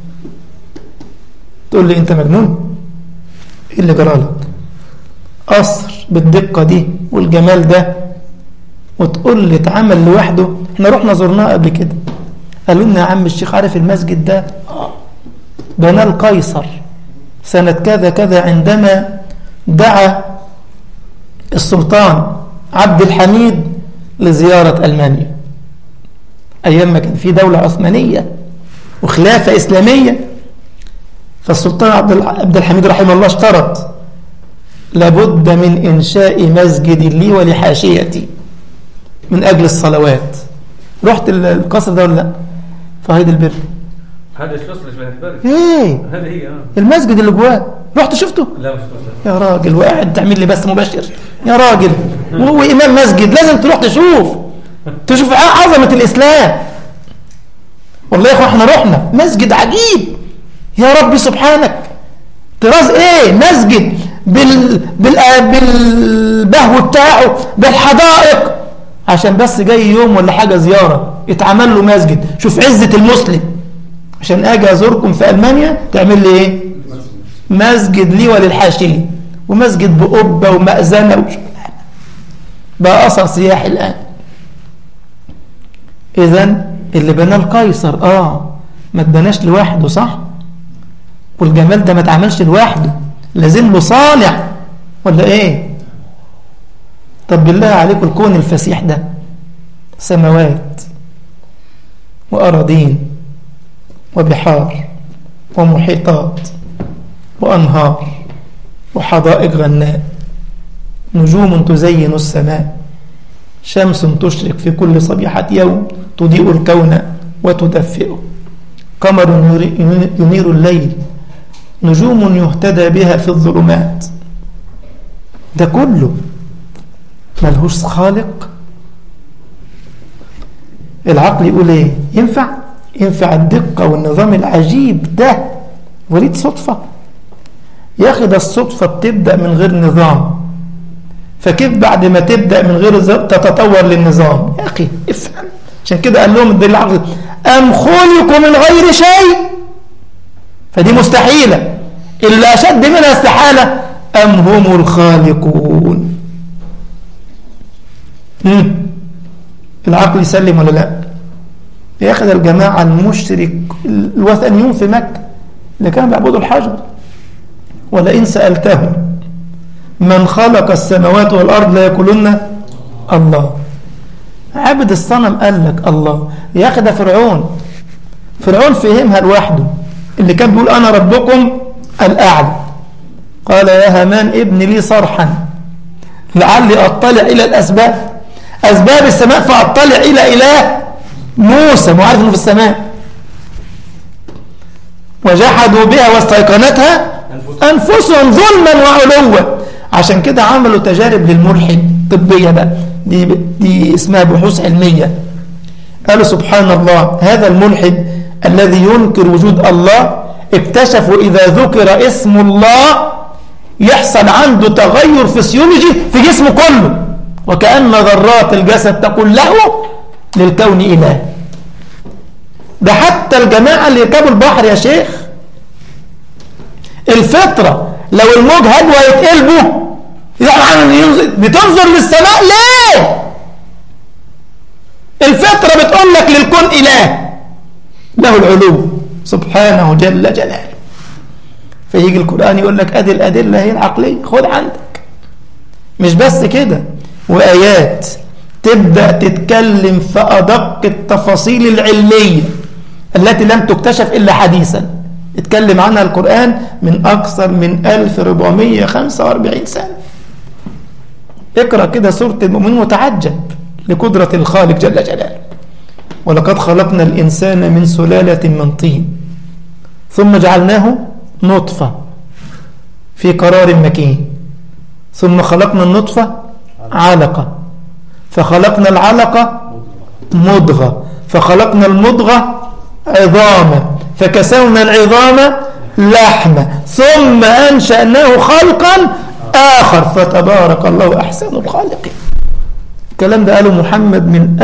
تقول لي أنت مجنون إيه اللي جرالك قصر بالدقة دي والجمال ده وتقول لي اتعمل لوحده احنا رحنا زرناه قبل كده قالوا لنا يا عم الشيخ عارف المسجد ده بناه القيصر سنة كذا كذا عندما دعا السلطان عبد الحميد لزيارة ألمانيا أيام ما كان في دولة عثمانية وخلافة إسلامية فالسلطان عبد الحميد رحمه الله اشترط لابد من إنشاء مسجد لي ولحاشيتي من أجل الصلوات رحت القصر ده ولا لا في هايدلبرج هذا القصر مش بنتبرج ايه هذا هي اه المسجد اللي جواه رحت شفته لا مش قصر يا راجل وقاعد تعمل لي بس مباشر يا راجل وهو إمام مسجد لازم تروح تشوف تشوف عظمة الإسلام والله يا اخوان احنا رحنا مسجد عجيب يا ربي سبحانك طراز ايه مسجد بال... بال... بالبهو بتاعه بالحدائق عشان بس جاي يوم ولا حاجة زيارة يتعمل له مسجد شوف عزة المسلم عشان اجي ازوركم في المانيا تعمل لي ايه مسجد لي وللحاشية ومسجد بقبة ومأذنة وش... بقى اثر سياحي الان اذا اللي بناه القيصر اه ما اتبناش لوحده صح والجمال ده ما اتعملش لوحده لازم له صانع ولا ايه طب بالله عليكم الكون الفسيح ده سماوات وأراضين وبحار ومحيطات وأنهار وحدائق غناء نجوم تزين السماء شمس تشرق في كل صبيحة يوم تضيء الكون وتدفئه قمر ينير الليل نجوم يهتدى بها في الظلمات ده كله ملهوش خالق العقل يقول ايه ينفع ينفع الدقة والنظام العجيب ده وليد صدفة يا أخي ده الصدفة بتبدأ من غير نظام فكيف بعد ما تبدأ من غير تتطور للنظام يا أخي افهم عشان كده قال لهم الدليل العقل أم خلقوا من غير شيء فدي مستحيلة اللي أشد منها استحالة أم هم الخالقون مم. العقل يسلم ولا لا ياخذ الجماعة المشرك الوثنيون في مكة اللي كانوا بيعبدوا الحجر ولئن سألتهم من خلق السماوات والأرض لا يقولون الله عبد الصنم قال لك الله ياخذ فرعون فرعون فهمها لوحده اللي كان بيقول أنا ربكم الأعلى قال يا هامان ابن لي صرحا لعلي أطلع إلى الأسباب أسباب السماء فأطلع إلى إله موسى وعارف أنه في السماء وجحدوا بها واستيقنتها أنفسهم ظلما وعلوا عشان كده عملوا تجارب للملحد طبية بقى دي, دي اسمها بحوث علمية قالوا سبحان الله هذا الملحد الذي ينكر وجود الله اكتشفوا إذا ذكر اسم الله يحصل عنده تغير فسيولوجي في جسمه كله وكأن ذرات الجسد تقول له للكون إله ده حتى الجماعة اللي يركبوا البحر يا شيخ الفطرة لو الموج هدوى يتقلبوا بتنظر للسماء ليه الفطرة بتقول لك للكون إله له العلو سبحانه جل جلاله فيجي القرآن يقول لك أدي الأدلة هي العقلية خد عندك مش بس كده وآيات تبدأ تتكلم في أدق التفاصيل العلمية التي لم تكتشف إلا حديثا اتكلم عنها القرآن من أكثر من 1445 سنة اقرأ كده سورة المؤمنين وتعجب لقدرة الخالق جل جلاله ولقد خلقنا الإنسان من سلالة من طين ثم جعلناه نطفة في قرار مكين ثم خلقنا النطفة علقة فخلقنا العلقة مضغة فخلقنا المضغة عظاما فكسونا العظام لحمة ثم أنشأناه خلقا آخر فتبارك الله أحسن الخالقين الكلام ده قاله محمد من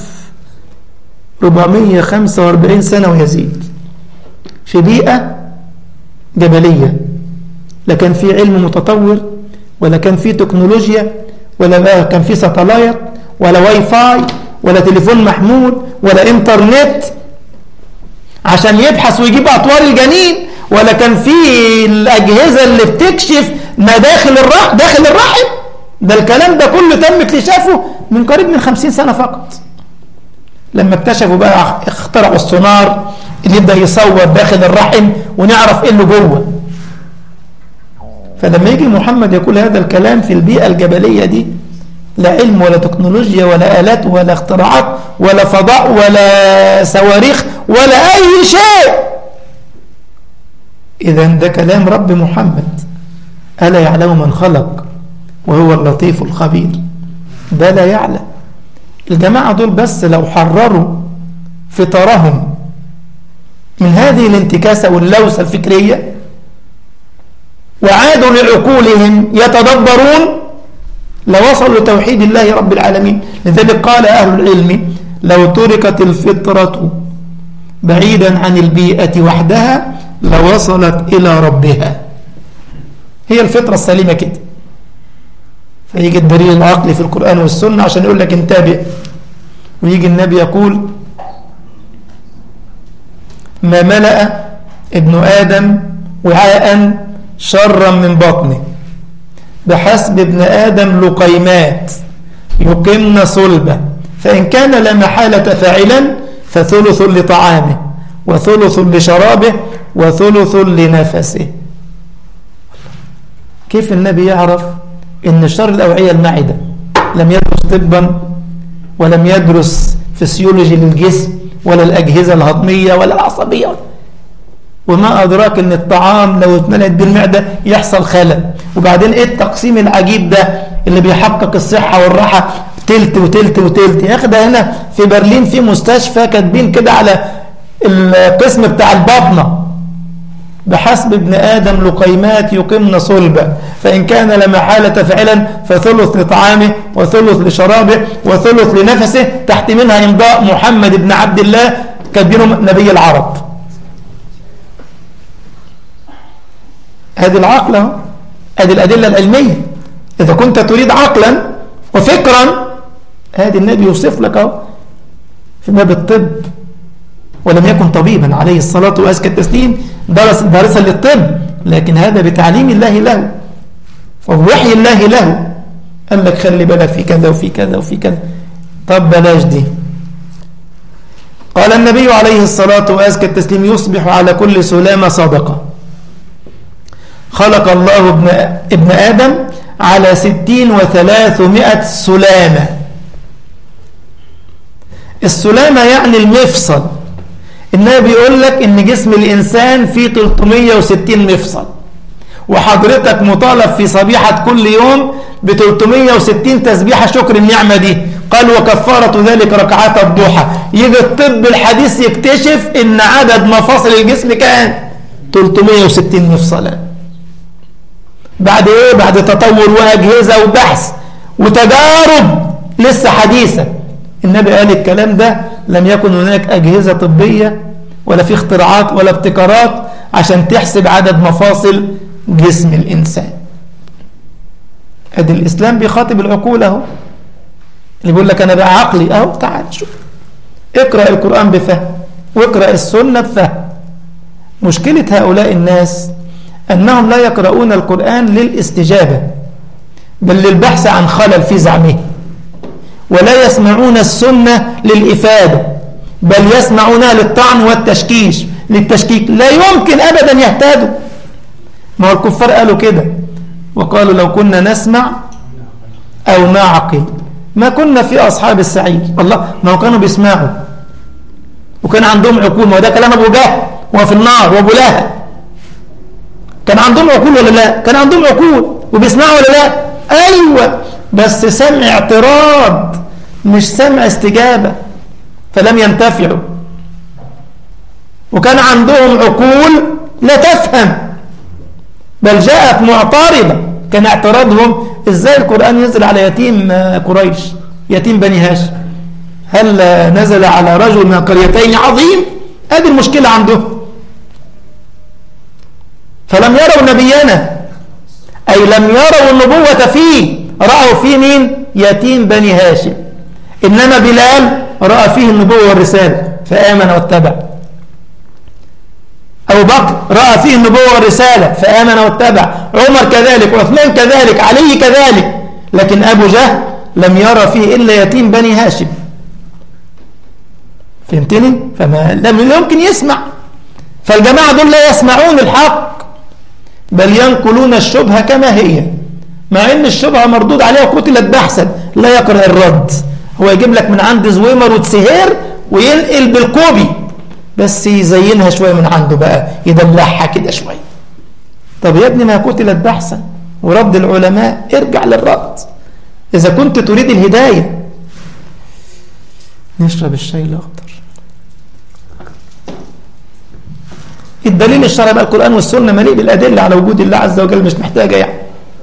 1445 سنة ويزيد في بيئة جبلية لا كان في علم متطور ولا كان في تكنولوجيا ولا كان في ساتلايت ولا واي فاي ولا تليفون محمول ولا انترنت عشان يبحث ويجيب أطوار الجنين ولا كان في الأجهزة اللي بتكشف ما داخل الرحم داخل الرحم ده الكلام ده كله تم اكتشافه من قريب من خمسين سنة فقط لما اكتشفوا بقى اخترعوا السونار اللي يبدأ يصور داخل الرحم ونعرف ايه اللي جوه فلما يجي محمد يقول هذا الكلام في البيئة الجبلية دي لا علم ولا تكنولوجيا ولا آلات ولا اختراعات ولا فضاء ولا صواريخ ولا أي شيء إذا ده كلام رب محمد ألا يعلم من خلق وهو اللطيف الخبير ده لا يعلم الجماعة دول بس لو حرروا فطرهم من هذه الانتكاسة واللوسة الفكرية وعادوا لعقولهم يتدبرون لوصلوا لتوحيد الله رب العالمين لذلك قال أهل العلم لو تركت الفطرة بعيدا عن البيئة وحدها لوصلت إلى ربها هي الفطرة السليمة كده فيجي الدليل العقلي في القرآن والسنة عشان يقول لك انتبه ويجي النبي يقول ما ملأ ابن آدم وعاء شرا من بطنه بحسب ابن آدم لقيمات يقمن صلبة فإن كان لا محالة فاعلا فثلث لطعامه وثلث لشرابه وثلث لنفسه كيف النبي يعرف ان شر الأوعية المعدة لم يدرس طبا ولم يدرس فسيولوجي للجسم ولا الأجهزة الهضمية ولا العصبية وما أدراك أن الطعام لو اتملت بالمعدة يحصل خلل وبعدين إيه التقسيم العجيب ده اللي بيحقق الصحة والراحة تلت وتلت وتلت يا أخي ده هنا في برلين في مستشفى كاتبين كده على القسم بتاع البطنة بحسب ابن آدم لقيمات يقمن صلبة فإن كان لمحالة فعلا فثلث لطعامه وثلث لشرابه وثلث لنفسه تحت منها إمضاء محمد بن عبد الله كبير نبي العرب هذه العقل هذه الأدلة العلمية إذا كنت تريد عقلا وفكرا هذه النبي يوصف لك أهو في باب الطب ولم يكن طبيبا عليه الصلاة وأزكى التسليم درس دارسا للطب لكن هذا بتعليم الله له ووحي الله له قال لك خلي بالك في كذا وفي كذا وفي كذا طب بلاش دي قال النبي عليه الصلاة وأزكى التسليم يصبح على كل سلامة صدقة خلق الله ابن, ابن آدم على ستين وثلاثمائة سلامة السلامة يعني المفصل النبي بيقول لك ان جسم الانسان فيه 360 مفصل وحضرتك مطالب في صبيحة كل يوم ب 360 تسبيحة شكر النعمة دي قال وكفارة ذلك ركعات الضحى يجي الطب الحديث يكتشف ان عدد مفاصل الجسم كان 360 مفصلا بعد ايه بعد تطور واجهزة وبحث وتجارب لسه حديثة النبي قال الكلام ده لم يكن هناك أجهزة طبية ولا في اختراعات ولا ابتكارات عشان تحسب عدد مفاصل جسم الإنسان ادي الإسلام بيخاطب العقول اهو اللي بيقول لك أنا بقى عقلي أهو تعال شوف اقرأ القرآن بفهم واقرأ السنة بفهم مشكلة هؤلاء الناس أنهم لا يقرؤون القرآن للاستجابة بل للبحث عن خلل في زعمه ولا يسمعون السنة للإفادة بل يسمعونها للطعن والتشكيش للتشكيك لا يمكن أبدا يهتدوا ما هو الكفار قالوا كده وقالوا لو كنا نسمع أو نعقل ما كنا في أصحاب السعير الله ما هو كانوا بيسمعوا وكان عندهم عقول ما هو ده كلام أبو جهل وهو في النار وأبو لهب كان عندهم عقول ولا لا كان عندهم عقول وبيسمعوا ولا لا أيوة بس سمع اعتراض مش سمع استجابة فلم ينتفعوا وكان عندهم عقول لا تفهم بل جاءت معترضة كان اعتراضهم ازاي القرآن ينزل على يتيم قريش يتيم بني هاشم هل نزل على رجل من قريتين عظيم هذه المشكلة عندهم فلم يروا نبينا أي لم يروا النبوة فيه رأوا فيه مين يتيم بني هاشم إنما بلال رأى فيه النبوة والرسالة فآمن واتبع أبو بكر رأى فيه النبوة والرسالة فآمن واتبع عمر كذلك وعثمان كذلك علي كذلك لكن أبو جهل لم يرى فيه إلا يتيم بني هاشم فهمتني؟ فما لم يمكن يسمع فالجماعة دول لا يسمعون الحق بل ينقلون الشبهة كما هي مع ان الشبهة مردود عليها وقتلت بحثا لا يقرأ الرد هو يجيب لك من عند زويمر وتسهير وينقل بالكوبي بس يزينها شوية من عنده بقى يدلعها كده شوية طب يا ابني ما قتلت بحثا ورد العلماء ارجع للرد إذا كنت تريد الهداية نشرب الشاي الأخضر الدليل الشرعي بقى القرآن والسنة مليء بالأدلة على وجود الله عز وجل مش محتاجة يعني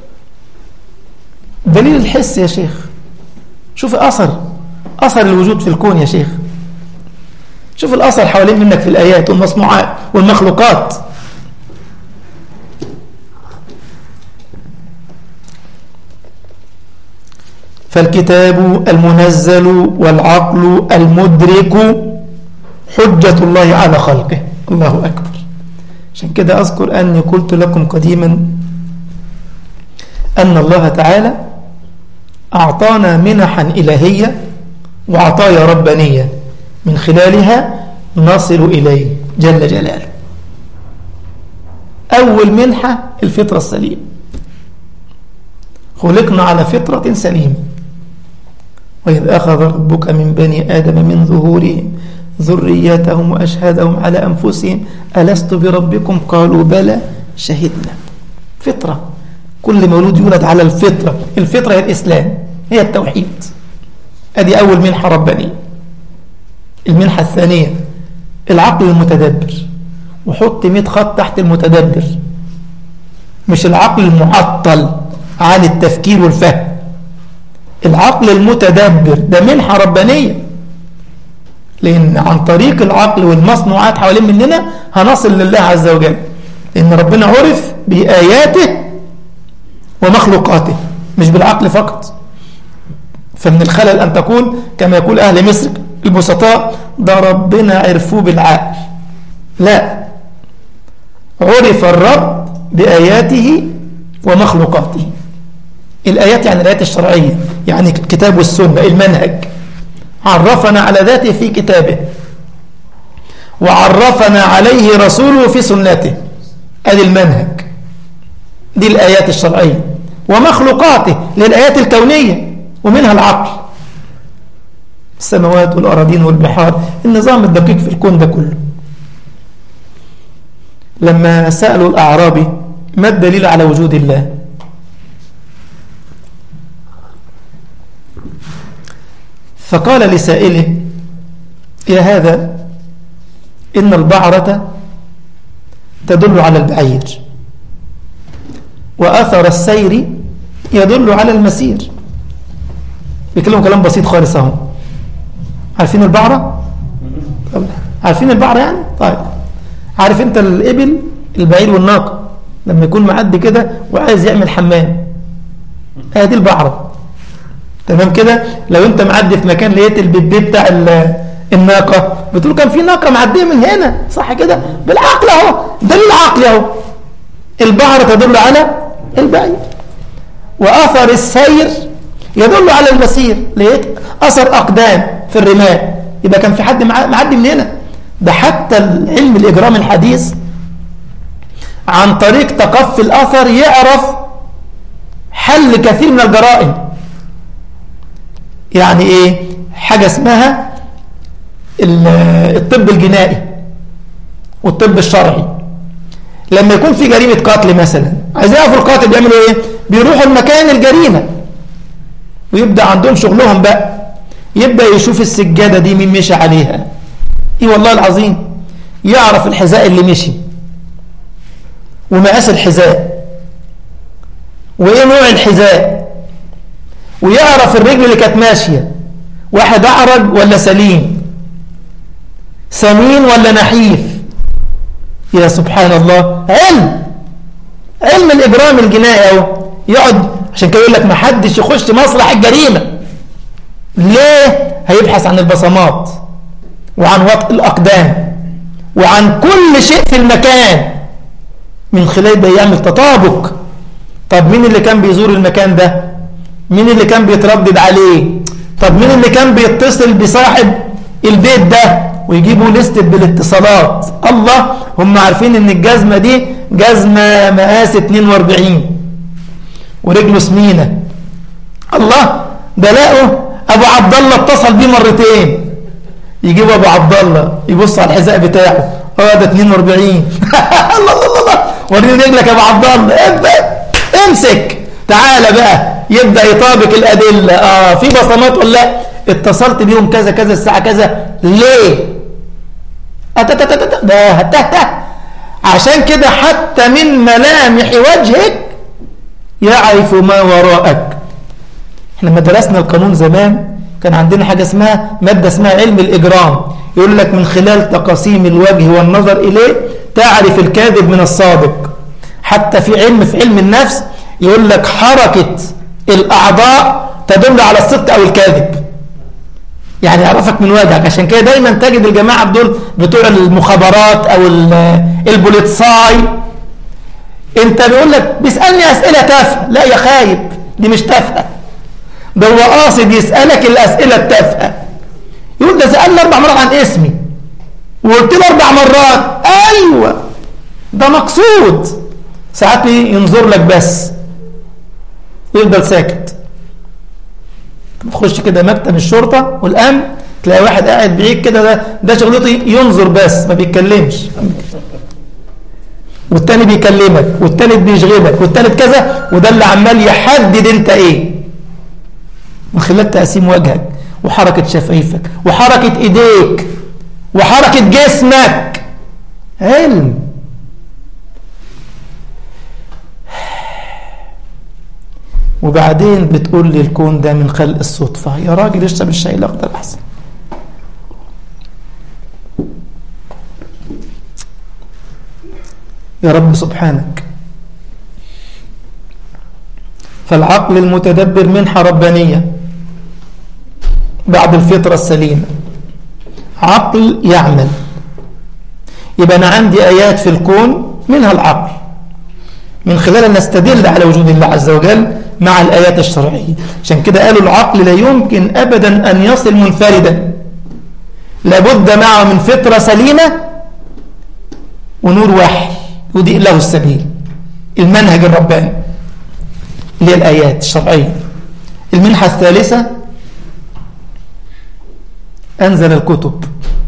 دليل الحس يا شيخ شوف أثر أثر الوجود في الكون يا شيخ شوف الأثر حوالين منك في الآيات والمصنوعات والمخلوقات فالكتاب المنزل والعقل المدرك حجة الله على خلقه الله أكبر عشان كده أذكر أني قلت لكم قديما أن الله تعالى أعطانا منحا إلهية وعطايا ربانية من خلالها نصل إليه جل جلاله أول منحة الفطرة السليمة خلقنا على فطرة سليمة وإذ أخذ ربك من بني آدم من ظهورهم ذريتهم وأشهدهم على أنفسهم ألست بربكم قالوا بلى شهدنا فطرة كل مولود يولد على الفطرة الفطرة هي الإسلام هي التوحيد أدي أول منحة ربانية المنحة الثانية العقل المتدبر وحط 100 خط تحت المتدبر مش العقل المعطل عن التفكير والفهم العقل المتدبر ده منحة ربانية لأن عن طريق العقل والمصنوعات حوالين مننا هنصل لله عز وجل لأن ربنا عرف بآياته ومخلوقاته مش بالعقل فقط فمن الخلل أن تقول كما يقول أهل مصر البسطاء ده ربنا عرفوه بالعقل لا عرف الرب بآياته ومخلوقاته الآيات يعني الآيات الشرعية يعني الكتاب والسنة المنهج عرفنا على ذاته في كتابه وعرفنا عليه رسوله في سنته ادي المنهج دي الآيات الشرعية ومخلوقاته للآيات الكونية ومنها العقل السماوات والأراضين والبحار النظام الدقيق في الكون ده كله لما سألوا الأعرابي ما الدليل على وجود الله فقال لسائله يا هذا إن البعرة تدل على البعير وأثر السير يدل على المسير بيكلموا كلام بسيط خالص اهو عارفين البعرة طب عارفين البعرة يعني طيب عارف انت الإبل البعير والناقة لما يكون معدي كده وعايز يعمل حمام هذه البعرة تمام كده لو انت معدي في مكان لقيت البيبي بتاع الناقة بتقول كان في ناقة معدية من هنا صح كده بالعقل اهو دليل عقلي اهو البعرة تدل على البعير وأثر السير يدل على المسير لقيت أثر أقدام في الرمال يبقى كان في حد معدي من هنا ده حتى العلم الإجرام الحديث عن طريق تقفي الأثر يعرف حل كثير من الجرائم يعني إيه حاجة اسمها الطب الجنائي والطب الشرعي لما يكون في جريمة قتل مثلا عايزين يعرفوا القاتل بيعملوا ايه بيروحوا المكان الجريمة ويبدأ عندهم شغلهم بقى يبدأ يشوف السجادة دي مين مشى عليها ايه والله العظيم يعرف الحذاء اللي مشي ومقاس الحذاء وايه نوع الحذاء ويعرف الرجل اللي كانت ماشية واحد اعرج ولا سليم سمين ولا نحيف يا سبحان الله علم علم الإجرام الجنائي اهو يقعد عشان كده يقول لك ما حدش يخش مسرح الجريمة ليه هيبحث عن البصمات وعن وطء الأقدام وعن كل شيء في المكان من خلال ده يعمل تطابق طب مين اللي كان بيزور المكان ده مين اللي كان بيتردد عليه طب مين اللي كان بيتصل بصاحب البيت ده ويجيبوا لستة بالاتصالات الله هم عارفين ان الجزمة دي جزمة مقاس 42 ورجله سمينة الله ده لقوا ابو عبد الله اتصل بيه مرتين يجيبوا ابو عبد الله يبص على الحذاء بتاعه اه ده 42 الله الله الله وريني رجلك يا ابو عبد الله امسك تعالى بقى يبدا يطابق الادله اه في بصمات ولا لا اتصلت بيهم كذا كذا الساعه كذا ليه أتتتت ده هتهته عشان كده حتى من ملامح وجهك يعرف ما وراءك احنا لما درسنا القانون زمان كان عندنا حاجة اسمها مادة اسمها علم الإجرام يقول لك من خلال تقاسيم الوجه والنظر إليه تعرف الكاذب من الصادق حتى في علم في علم النفس يقول لك حركة الأعضاء تدل على الصدق أو الكاذب يعني يعرفك من وجهك عشان كده دايما تجد الجماعة دول بتوع المخابرات او ال- البوليتساي انت بيقول لك بيسألني اسئلة تافهة لا يا خايب دي مش تافهة ده هو قاصد يسألك الاسئلة التافهة يقول ده سألني اربع مرات عن اسمي وقلت له اربع مرات ايوه ده مقصود ساعات ينظر لك بس ويفضل ساكت تخش كده مكتب الشرطة والأمن تلاقي واحد قاعد بعيد كده ده ده شغلته ينظر بس ما بيتكلمش والتاني بيكلمك والتالت بيشغلك والتالت كذا وده اللي عمال يحدد انت ايه من خلال تقسيم وجهك وحركة شفايفك وحركة ايديك وحركة جسمك علم وبعدين بتقول لي الكون ده من خلق الصدفة يا راجل اشرب الشاي الأخضر أحسن يا رب سبحانك فالعقل المتدبر منحة ربانية بعد الفطرة السليمة عقل يعمل يبقى أنا عندي آيات في الكون منها العقل من خلالها نستدل على وجود الله عز وجل مع الآيات الشرعية عشان كده قالوا العقل لا يمكن أبدا أن يصل منفردا لابد معه من فطرة سليمة ونور وحي يضيء له السبيل المنهج الرباني اللي هي الآيات الشرعية المنحة الثالثة أنزل الكتب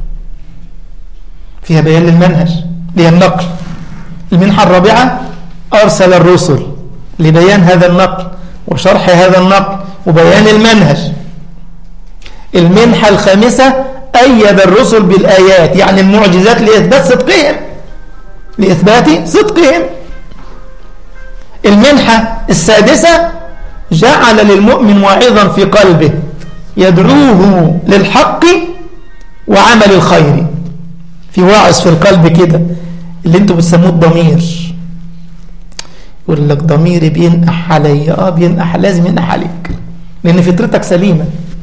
فيها بيان للمنهج اللي هي النقل المنحة الرابعة أرسل الرسل لبيان هذا النقل وشرح هذا النقل وبيان المنهج المنحة الخامسة أيد الرسل بالآيات يعني المعجزات لإثبات صدقهم لإثبات صدقهم المنحة السادسة جعل للمؤمن واعظا في قلبه يدعوه للحق وعمل الخير في واعظ في القلب كده اللي انتوا بتسموه الضمير يقول لك ضميري بينقح عليا اه بينقح لازم ينقح عليك لان فطرتك سليمه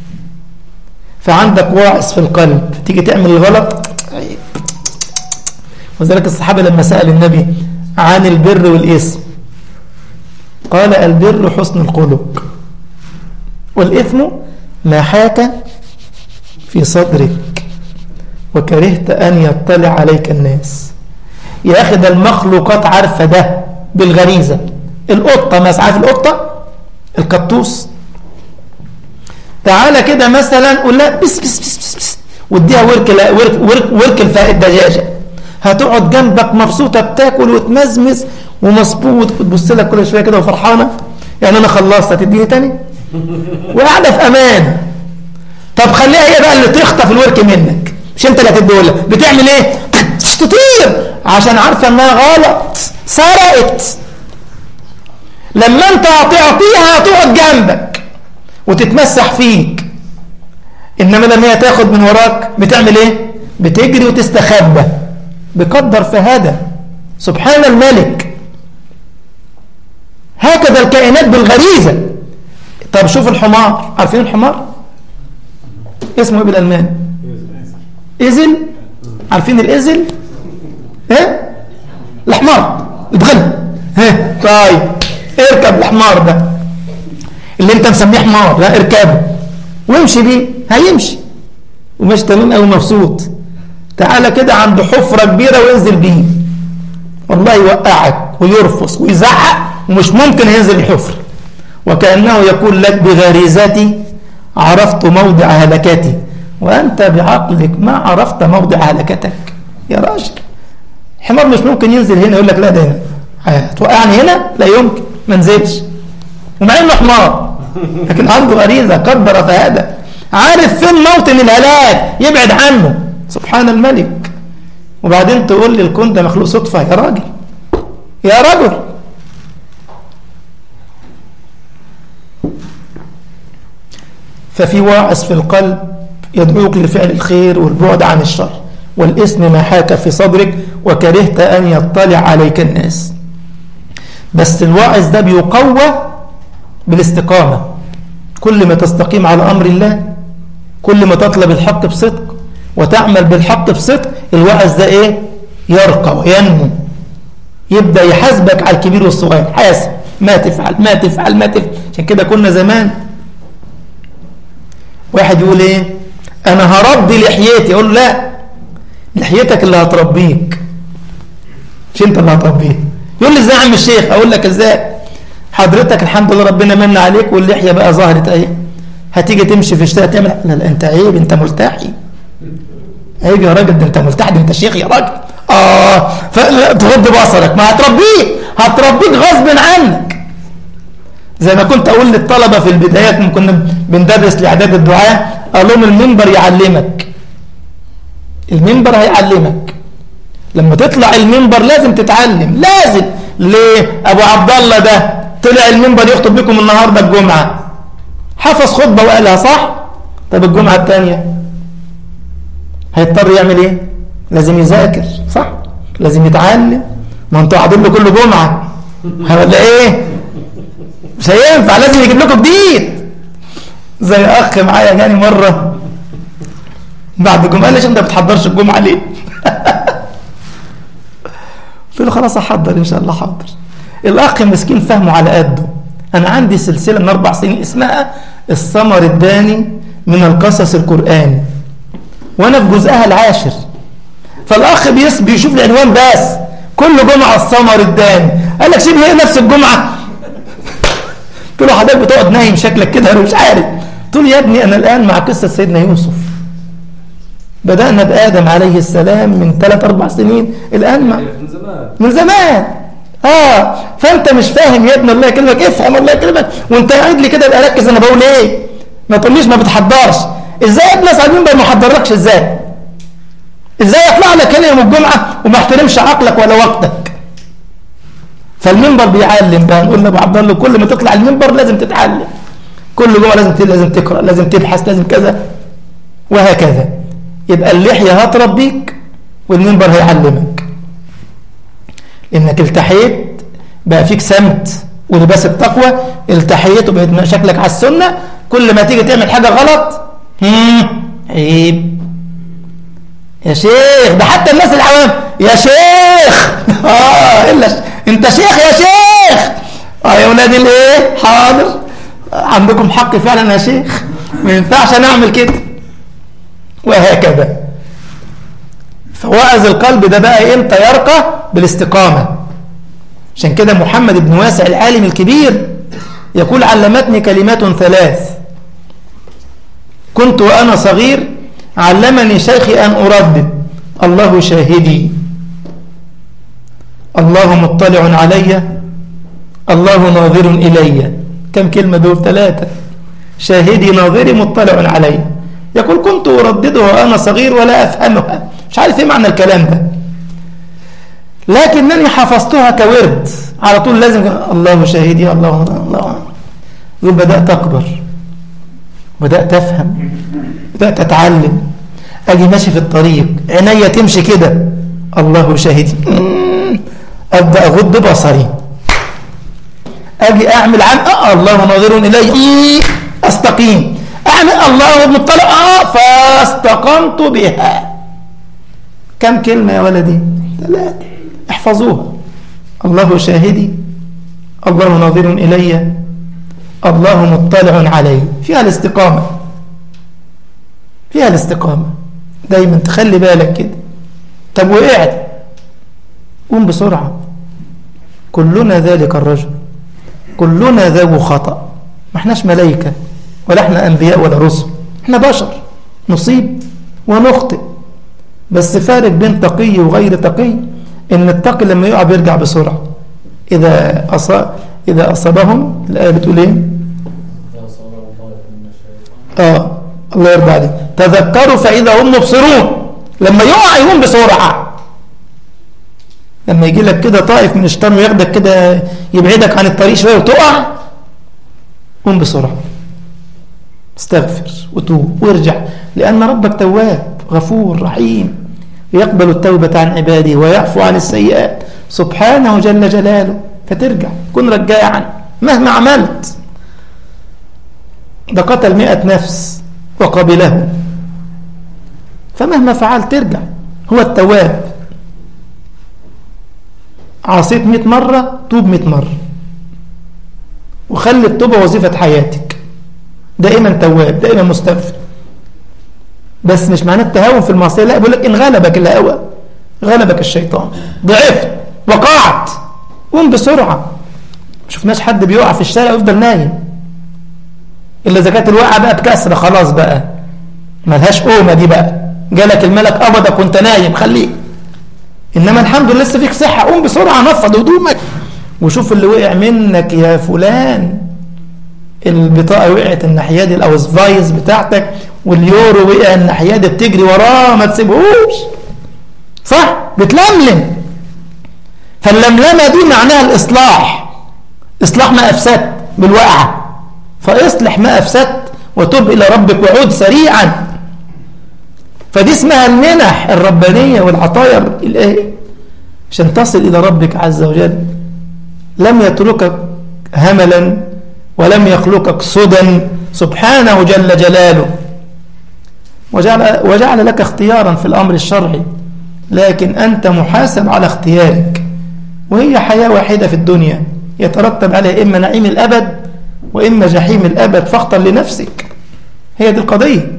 فعندك واعظ في القلب تيجي تعمل الغلط عيب وذلك الصحابه لما سال النبي عن البر والاسم قال البر حسن الخلق والاثم ما حاك في صدرك وكرهت ان يطلع عليك الناس يا اخي ده المخلوقات عارفه ده بالغريزة القطة مثلا عارف القطة الكتوس تعالى كده مثلا قول لها بس بس بس بس, بس واديها ورك ورك ورك, ورك الفائد الدجاجة هتقعد جنبك مبسوطة بتاكل وتمزمز ومظبوط وتبص لك كل شوية كده وفرحانة يعني أنا خلصت هتديني تاني وقاعدة في أمان طب خليها هي بقى اللي تخطف الورك منك مش أنت اللي هتديه لها بتعمل إيه؟ تطير عشان عارفة انها غلط سرقت لما انت هتعطيها هتقعد جنبك وتتمسح فيك انما لما هي تاخد من وراك بتعمل ايه بتجري وتستخبى بقدر فهدى سبحان الملك هكذا الكائنات بالغريزة طب شوف الحمار عارفين الحمار اسمه ايه بالالماني ازل عارفين الازل ايه الحمار البغل ها طيب اركب الحمار ده اللي انت مسميه حمار لا اركبه وامشي بيه هيمشي وماشي تمام قوي مبسوط تعالى كده عند حفرة كبيرة وانزل بيه والله يوقعك ويرفص ويزعق ومش ممكن ينزل الحفرة وكأنه يقول لك بغريزتي عرفت موضع هلكتي وأنت بعقلك ما عرفت موضع هلكتك يا راجل الحمار مش ممكن ينزل هنا يقول لك لا ده هتوقعني هنا لا يمكن ما نزلش ومع انه حمار لكن عنده غريزه قدر فهدى عارف فين موطن الهلاك يبعد عنه سبحان الملك وبعدين تقول لي الكون ده مخلوق صدفه يا راجل يا رجل ففي واعظ في القلب يدعوك لفعل الخير والبعد عن الشر والاسم ما حاك في صدرك وكرهت أن يطلع عليك الناس بس الواعظ ده بيقوى بالاستقامة كل ما تستقيم على أمر الله كل ما تطلب الحق بصدق وتعمل بالحق بصدق الوعظ ده ايه يرقى وينمو يبدأ يحاسبك على الكبير والصغير حاسب ما تفعل ما تفعل ما تفعل عشان كده كنا زمان واحد يقول ايه انا هربي لحيتي اقول لا لحيتك اللي هتربيك مش انت اللي هتربيها يقول لي ازاي يا عم الشيخ اقول لك ازاي حضرتك الحمد لله ربنا من عليك واللحيه بقى ظهرت اهي هتيجي تمشي في الشارع تعمل لا لا انت عيب انت ملتحي عيب يا راجل ده انت ملتحي ده انت شيخ يا راجل اه فتغض بصرك ما هتربيه هتربيك غصب عنك زي ما كنت اقول للطلبه في البدايات لما كنا بندرس لاعداد الدعاء اقول لهم المنبر يعلمك المنبر هيعلمك لما تطلع المنبر لازم تتعلم لازم ليه ابو عبد الله ده طلع المنبر يخطب بكم النهارده الجمعه حفظ خطبه وقالها صح طب الجمعه الثانيه هيضطر يعمل ايه لازم يذاكر صح لازم يتعلم ما انتوا قاعدين له كل جمعه ولا ايه مش هينفع لازم يجيب لكم جديد زي اخ معايا جاني مره بعد الجمعه قال لي انت ما بتحضرش الجمعه ليه قلت له خلاص احضر ان شاء الله حاضر الاخ مسكين فهمه على قده انا عندي سلسله من اربع سنين اسمها الثمر الداني من القصص القراني وانا في جزءها العاشر فالاخ بيس بيشوف العنوان بس كل جمعه الثمر الداني قال لك سيب هي نفس الجمعه قلت له حضرتك بتقعد نايم شكلك كده انا مش عارف قلت له يا ابني انا الان مع قصه سيدنا يوسف بدأنا بآدم عليه السلام من 3 4 سنين الآن ما من زمان من زمان اه فانت مش فاهم يا ابن الله يكلمك افهم الله يكلمك وانت قاعد لي كده ابقى ركز انا بقول ايه ما تقوليش ما بتحضرش ازاي ابن سعيد ما محضرلكش ازاي ازاي يطلع لك هنا يوم الجمعه وما احترمش عقلك ولا وقتك فالمنبر بيعلم بقى نقول لابو عبد الله كل ما تطلع المنبر لازم تتعلم كل جمعه لازم لازم تقرا لازم تبحث لازم كذا وهكذا يبقى اللحيه هتربيك والمنبر هيعلمك انك التحيت بقى فيك سمت ولباس التقوى التحيت وبقيت شكلك على السنه كل ما تيجي تعمل حاجه غلط هم عيب يا شيخ ده حتى الناس العوام يا شيخ اه الا ش... انت شيخ يا شيخ اه يا ولاد الايه حاضر عندكم حق فعلا يا شيخ ما ينفعش انا اعمل كده وهكذا فوعظ القلب ده بقى امتى يرقى بالاستقامه عشان كده محمد بن واسع العالم الكبير يقول علمتني كلمات ثلاث كنت وأنا صغير علمني شيخي أن أردد الله شاهدي الله مطلع علي الله ناظر إلي كم كلمة دول ثلاثة شاهدي ناظري مطلع علي يقول كنت أرددها وأنا صغير ولا أفهمها مش عارف إيه معنى الكلام ده لكنني حفظتها كورد على طول لازم الله شاهدي الله الله يقول بدأت أكبر بدأت أفهم بدأت أتعلم أجي ماشي في الطريق عينيا تمشي كده الله شاهدي أبدأ أغض بصري أجي أعمل عن آه الله ناظر إلي أستقيم أعمل الله مطلع آه فاستقمت بها كم كلمة يا ولدي ثلاثة احفظوها الله شاهدي الله ناظر إلي الله مطلع علي فيها الاستقامة فيها الاستقامة دايما تخلي بالك كده طب وقعت قوم بسرعة كلنا ذلك الرجل كلنا ذو خطأ ما احناش ملايكة ولا احنا أنبياء ولا رسل احنا بشر نصيب ونخطئ بس فارق بين تقي وغير تقي ان التقي لما يقع بيرجع بسرعة إذا أصاب إذا أصابهم الآية بتقول إيه آه الله يرضى عليك تذكروا فإذا هم مبصرون لما يقع يقوم بسرعة لما يجي لك كده طائف من الشيطان وياخدك كده يبعدك عن الطريق شوية وتقع قوم بسرعة استغفر وتوب وارجع لأن ربك تواب غفور رحيم يقبل التوبة عن عباده ويعفو عن السيئات سبحانه جل جلاله فترجع كن رجاعا مهما عملت ده قتل مئة نفس وقبله فمهما فعلت ترجع هو التواب عصيت 100 مرة توب 100 مرة وخلي التوبة وظيفة حياتك دائما تواب دائما مستغفر بس مش معناه التهاون في المعصية لا بيقول لك إن غلبك الهوى غلبك الشيطان ضعفت وقعت قوم بسرعة ما شفناش حد بيقع في الشارع ويفضل نايم إلا إذا كانت الوقعة بقى بكسرة خلاص بقى ملهاش قومة دي بقى جالك الملك قبضك وانت نايم خليك إنما الحمد لله لسه فيك صحة قوم بسرعة نفض هدومك وشوف اللي وقع منك يا فلان البطاقة وقعت الناحية دي أو الفايز بتاعتك واليورو وقع الناحية دي بتجري وراه ما تسيبهوش صح بتلملم فاللملمة دي معناها الإصلاح إصلاح ما أفسدت بالوقعة فاصلح ما أفسدت وتب إلى ربك وعود سريعا فدي اسمها المنح الربانية والعطايا الإلهية عشان تصل إلى ربك عز وجل لم يتركك هملا ولم يخلقك سدى سبحانه جل جلاله وجعل, وجعل لك اختيارا في الأمر الشرعي لكن أنت محاسب على اختيارك وهي حياة واحدة في الدنيا يترتب عليها إما نعيم الأبد وإما جحيم الأبد فاختر لنفسك هي دي القضية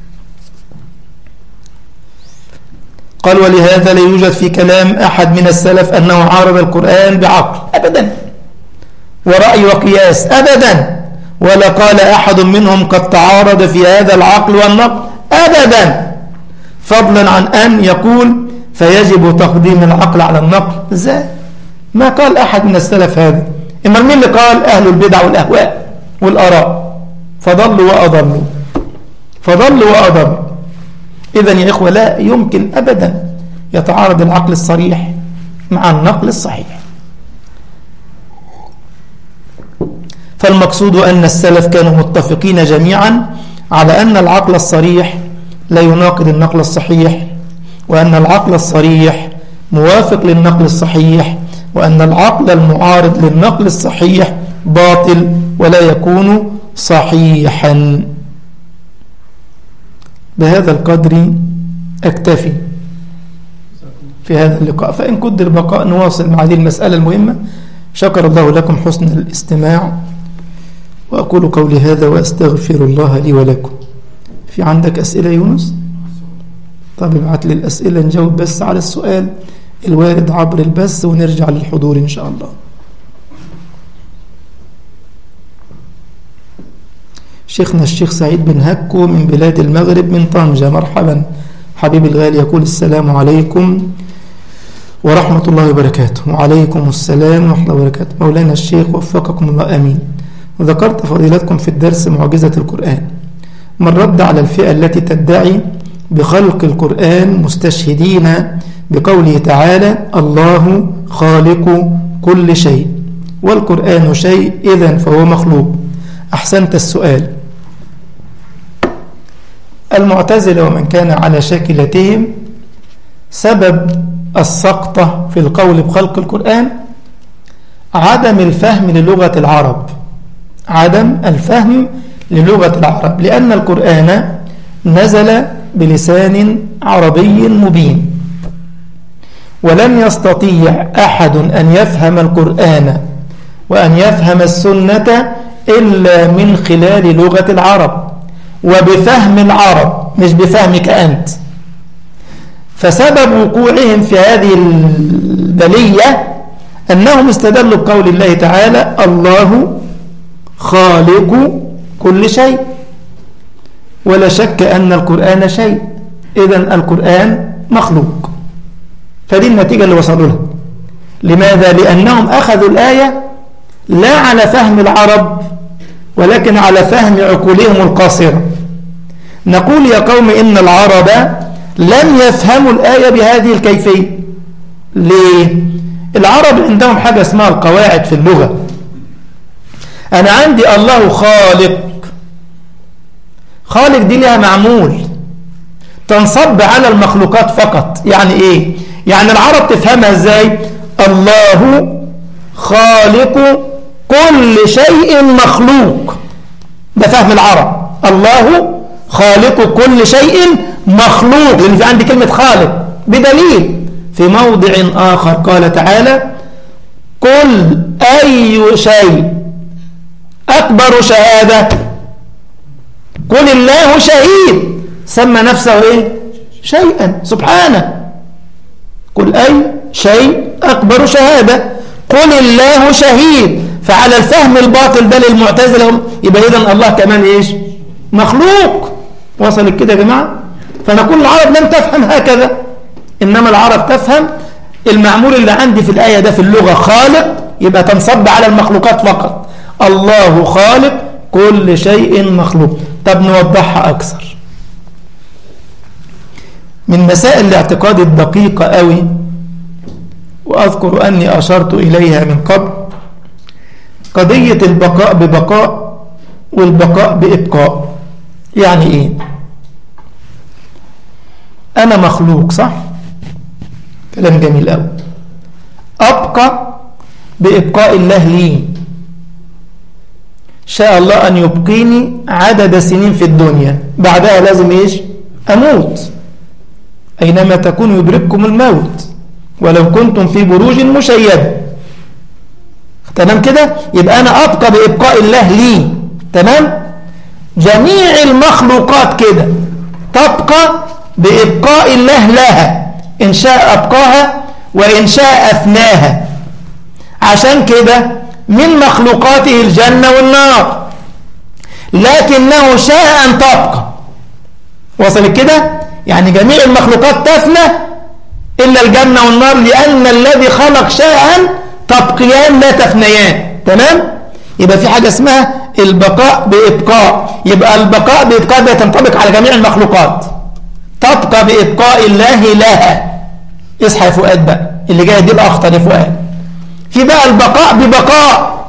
قال ولهذا لا يوجد في كلام أحد من السلف أنه عارض القرآن بعقل أبدا ورأي وقياس أبدا ولا قال أحد منهم قد تعارض في هذا العقل والنقل أبدا فضلا عن أن يقول فيجب تقديم العقل على النقل ازاي ما قال أحد من السلف هذا إما مين اللي قال أهل البدع والأهواء والآراء فضلوا وأضلوا فضلوا وأضلوا إذا يا إخوة لا يمكن أبدا يتعارض العقل الصريح مع النقل الصحيح فالمقصود أن السلف كانوا متفقين جميعا على أن العقل الصريح لا يناقض النقل الصحيح وأن العقل الصريح موافق للنقل الصحيح وأن العقل المعارض للنقل الصحيح باطل ولا يكون صحيحا بهذا القدر أكتفي في هذا اللقاء فإن قدر بقاء نواصل مع هذه المسألة المهمة شكر الله لكم حسن الاستماع وأقول قولي هذا وأستغفر الله لي ولكم في عندك أسئلة يونس؟ طب ابعت لي الأسئلة نجاوب بس على السؤال الوارد عبر البث ونرجع للحضور إن شاء الله شيخنا الشيخ سعيد بن هكو من بلاد المغرب من طنجة مرحبا حبيبي الغالي يقول السلام عليكم ورحمة الله وبركاته وعليكم السلام ورحمة الله وبركاته مولانا الشيخ وفقكم الله أمين وذكرت فضيلتكم في الدرس معجزة القرآن من رد على الفئة التي تدعي بخلق القرآن مستشهدين بقوله تعالى الله خالق كل شيء والقرآن شيء إذن فهو مخلوق أحسنت السؤال المعتزلة ومن كان على شاكلتهم سبب السقطة في القول بخلق القرآن عدم الفهم للغة العرب عدم الفهم للغة العرب لأن القرآن نزل بلسان عربي مبين ولم يستطيع أحد أن يفهم القرآن وأن يفهم السنة إلا من خلال لغة العرب وبفهم العرب مش بفهمك أنت فسبب وقوعهم في هذه البلية أنهم استدلوا بقول الله تعالى الله خالق كل شيء ولا شك أن القرآن شيء إذا القرآن مخلوق فدي النتيجة اللي وصلوا لها لماذا؟ لأنهم أخذوا الآية لا على فهم العرب ولكن على فهم عقولهم القاصرة نقول يا قوم إن العرب لم يفهموا الآية بهذه الكيفية ليه؟ العرب عندهم حاجة اسمها القواعد في اللغة أنا عندي الله خالق خالق دي لها معمول تنصب على المخلوقات فقط يعني إيه؟ يعني العرب تفهمها إزاي؟ الله خالق كل شيء مخلوق ده فهم العرب الله خالق كل شيء مخلوق لأن في عندي كلمة خالق بدليل في موضع آخر قال تعالى قل أي شيء أكبر شهادة قل الله شهيد سمى نفسه إيه شيئا سبحانه قل أي شيء أكبر شهادة قل الله شهيد فعلى الفهم الباطل ده للمعتزلة يبقى إذن الله كمان إيش مخلوق وصلت كده يا جماعة فنقول العرب لم تفهم هكذا إنما العرب تفهم المعمول اللي عندي في الآية ده في اللغة خالق يبقى تنصب على المخلوقات فقط الله خالق كل شيء مخلوق طب نوضحها أكثر من مسائل الاعتقاد الدقيقة قوي وأذكر أني أشرت إليها من قبل قضية البقاء ببقاء والبقاء بإبقاء يعني إيه أنا مخلوق صح كلام جميل قوي أبقى بإبقاء الله لي شاء الله أن يبقيني عدد سنين في الدنيا بعدها لازم إيش أموت أينما تكون يدرككم الموت ولو كنتم في بروج مشيدة تمام كده يبقى أنا أبقى بإبقاء الله لي تمام جميع المخلوقات كده تبقى بإبقاء الله لها إن شاء أبقاها وإن شاء أفناها عشان كده من مخلوقاته الجنة والنار لكنه شاء أن تبقى وصل كده يعني جميع المخلوقات تفنى إلا الجنة والنار لأن الذي خلق شاء تبقيان لا تفنيان تمام يبقى في حاجة اسمها البقاء بإبقاء يبقى البقاء بإبقاء ده تنطبق على جميع المخلوقات تبقى بإبقاء الله لها اصحى يا فؤاد بقى اللي جاي دي الأخطر يا فؤاد في بقى البقاء ببقاء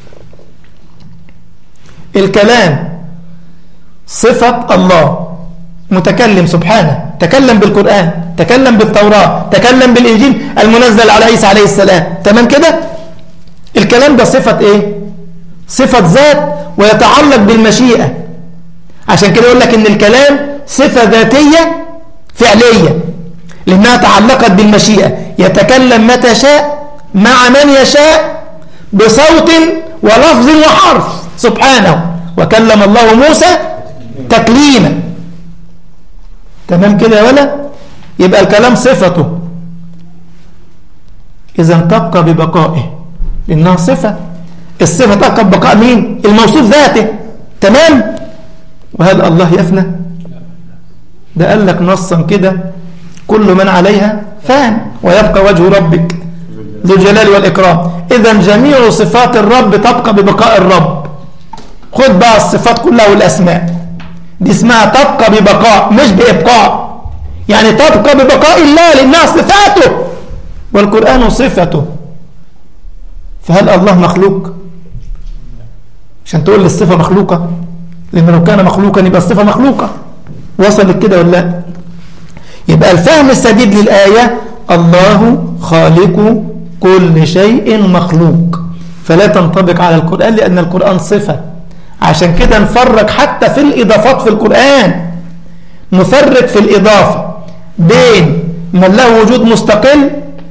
الكلام صفة الله متكلم سبحانه تكلم بالقرآن تكلم بالتوراة تكلم بالإنجيل المنزل على عيسى عليه السلام تمام كده الكلام ده صفة ايه صفة ذات ويتعلق بالمشيئة عشان كده يقول لك ان الكلام صفة ذاتية فعلية لأنها تعلقت بالمشيئة يتكلم متى شاء مع من يشاء بصوت ولفظ وحرف سبحانه وكلم الله موسى تكليما تمام كده يا ولا يبقى الكلام صفته إذا تبقى ببقائه لأنها صفة الصفة تبقى ببقاء مين الموصوف ذاته تمام وهل الله يفنى ده قال لك نصا كده كل من عليها فان ويبقى وجه ربك ذو الجلال والإكرام إذا جميع صفات الرب تبقى ببقاء الرب خد بقى الصفات كلها والأسماء دي اسمها تبقى ببقاء مش بإبقاء يعني تبقى ببقاء الله لأنها صفاته والقرآن صفته فهل الله مخلوق عشان تقول لي الصفة مخلوقة لأن لو كان مخلوقا يبقى الصفة مخلوقة وصلت كده ولا لا يبقى الفهم السديد للآية الله خالق كل شيء مخلوق فلا تنطبق على القرآن لأن القرآن صفة عشان كده نفرق حتى في الإضافات في القرآن نفرق في الإضافة بين من له وجود مستقل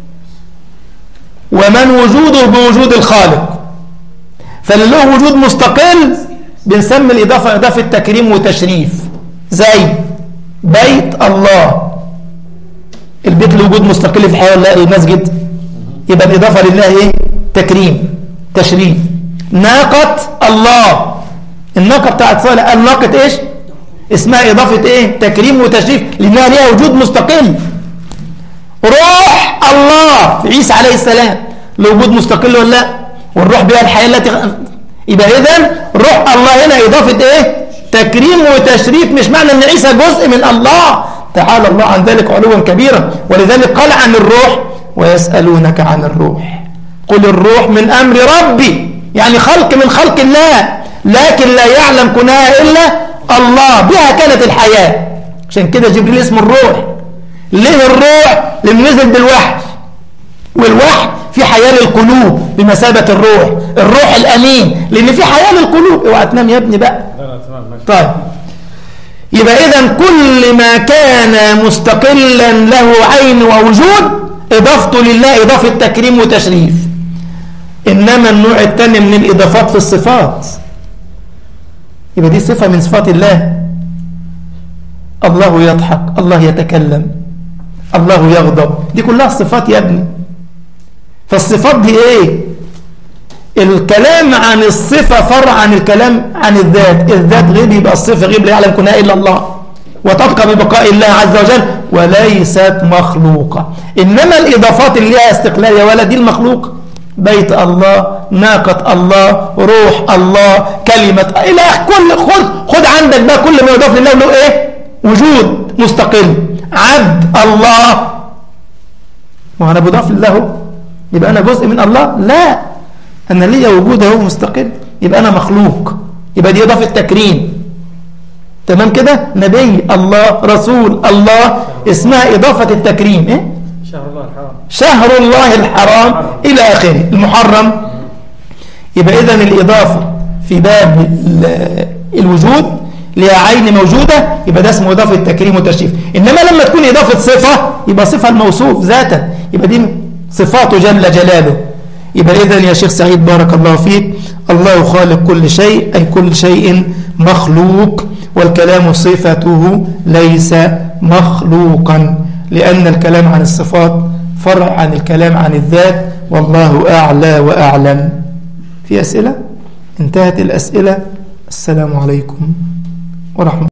ومن وجوده بوجود الخالق فاللي له وجود مستقل بنسمي الإضافة إضافة تكريم وتشريف زي بيت الله البيت له وجود مستقل في الحياة ولا المسجد يبقى الإضافة لله إيه؟ تكريم تشريف ناقة الله الناقة بتاعت صالح الناقة إيش اسمها إضافة إيه تكريم وتشريف لأنها ليها وجود مستقل روح الله في عيسى عليه السلام له وجود مستقل ولا لا والروح بها الحياة التي يبقى إذن روح الله هنا إضافة إيه تكريم وتشريف مش معنى أن عيسى جزء من الله تعالى الله عن ذلك علوا كبيرا ولذلك قال عن الروح ويسألونك عن الروح قل الروح من أمر ربي يعني خلق من خلق الله لكن لا يعلم كنها إلا الله بها كانت الحياة عشان كده جبريل اسمه الروح ليه الروح لم نزل بالوحي والوحي في حياة للقلوب بمثابة الروح الروح الأمين لأن في حياة للقلوب اوعى تنام يا ابني بقى لا لا تمام ماشي طيب يبقى إذا كل ما كان مستقلا له عين ووجود إضافته لله إضافة تكريم وتشريف إنما النوع الثاني من الإضافات في الصفات يبقى دي صفة من صفات الله الله يضحك الله يتكلم الله يغضب دي كلها صفات يا ابني فالصفات دي ايه الكلام عن الصفة فرع عن الكلام عن الذات الذات غيب يبقى الصفة غيب لا يعلم كنها إلا الله وتبقى ببقاء الله عز وجل وليست مخلوقة إنما الإضافات اللي لها استقلال يا ولد دي المخلوق بيت الله ناقة الله روح الله كلمة إلى كل خذ خذ عندك بقى كل ما يضاف لله له إيه وجود مستقل عبد الله وأنا بضاف له يبقى أنا جزء من الله لا أنا ليا وجود اهو مستقل يبقى أنا مخلوق يبقى دي إضافة تكريم تمام كده نبي الله رسول الله اسمها إضافة التكريم إيه؟ شهر الله الحرام شهر الله الحرام إلى آخره المحرم يبقى إذن الإضافة في باب ال- الوجود لها عين موجودة يبقى ده اسمه إضافة تكريم وتشريف إنما لما تكون إضافة صفة يبقى صفة الموصوف ذاتا يبقى دي صفاته جل جلاله يبقى إذن يا شيخ سعيد بارك الله فيك الله خالق كل شيء أي كل شيء مخلوق والكلام صفته ليس مخلوقا لأن الكلام عن الصفات فرع عن الكلام عن الذات والله أعلى وأعلم في أسئلة انتهت الأسئلة السلام عليكم ورحمة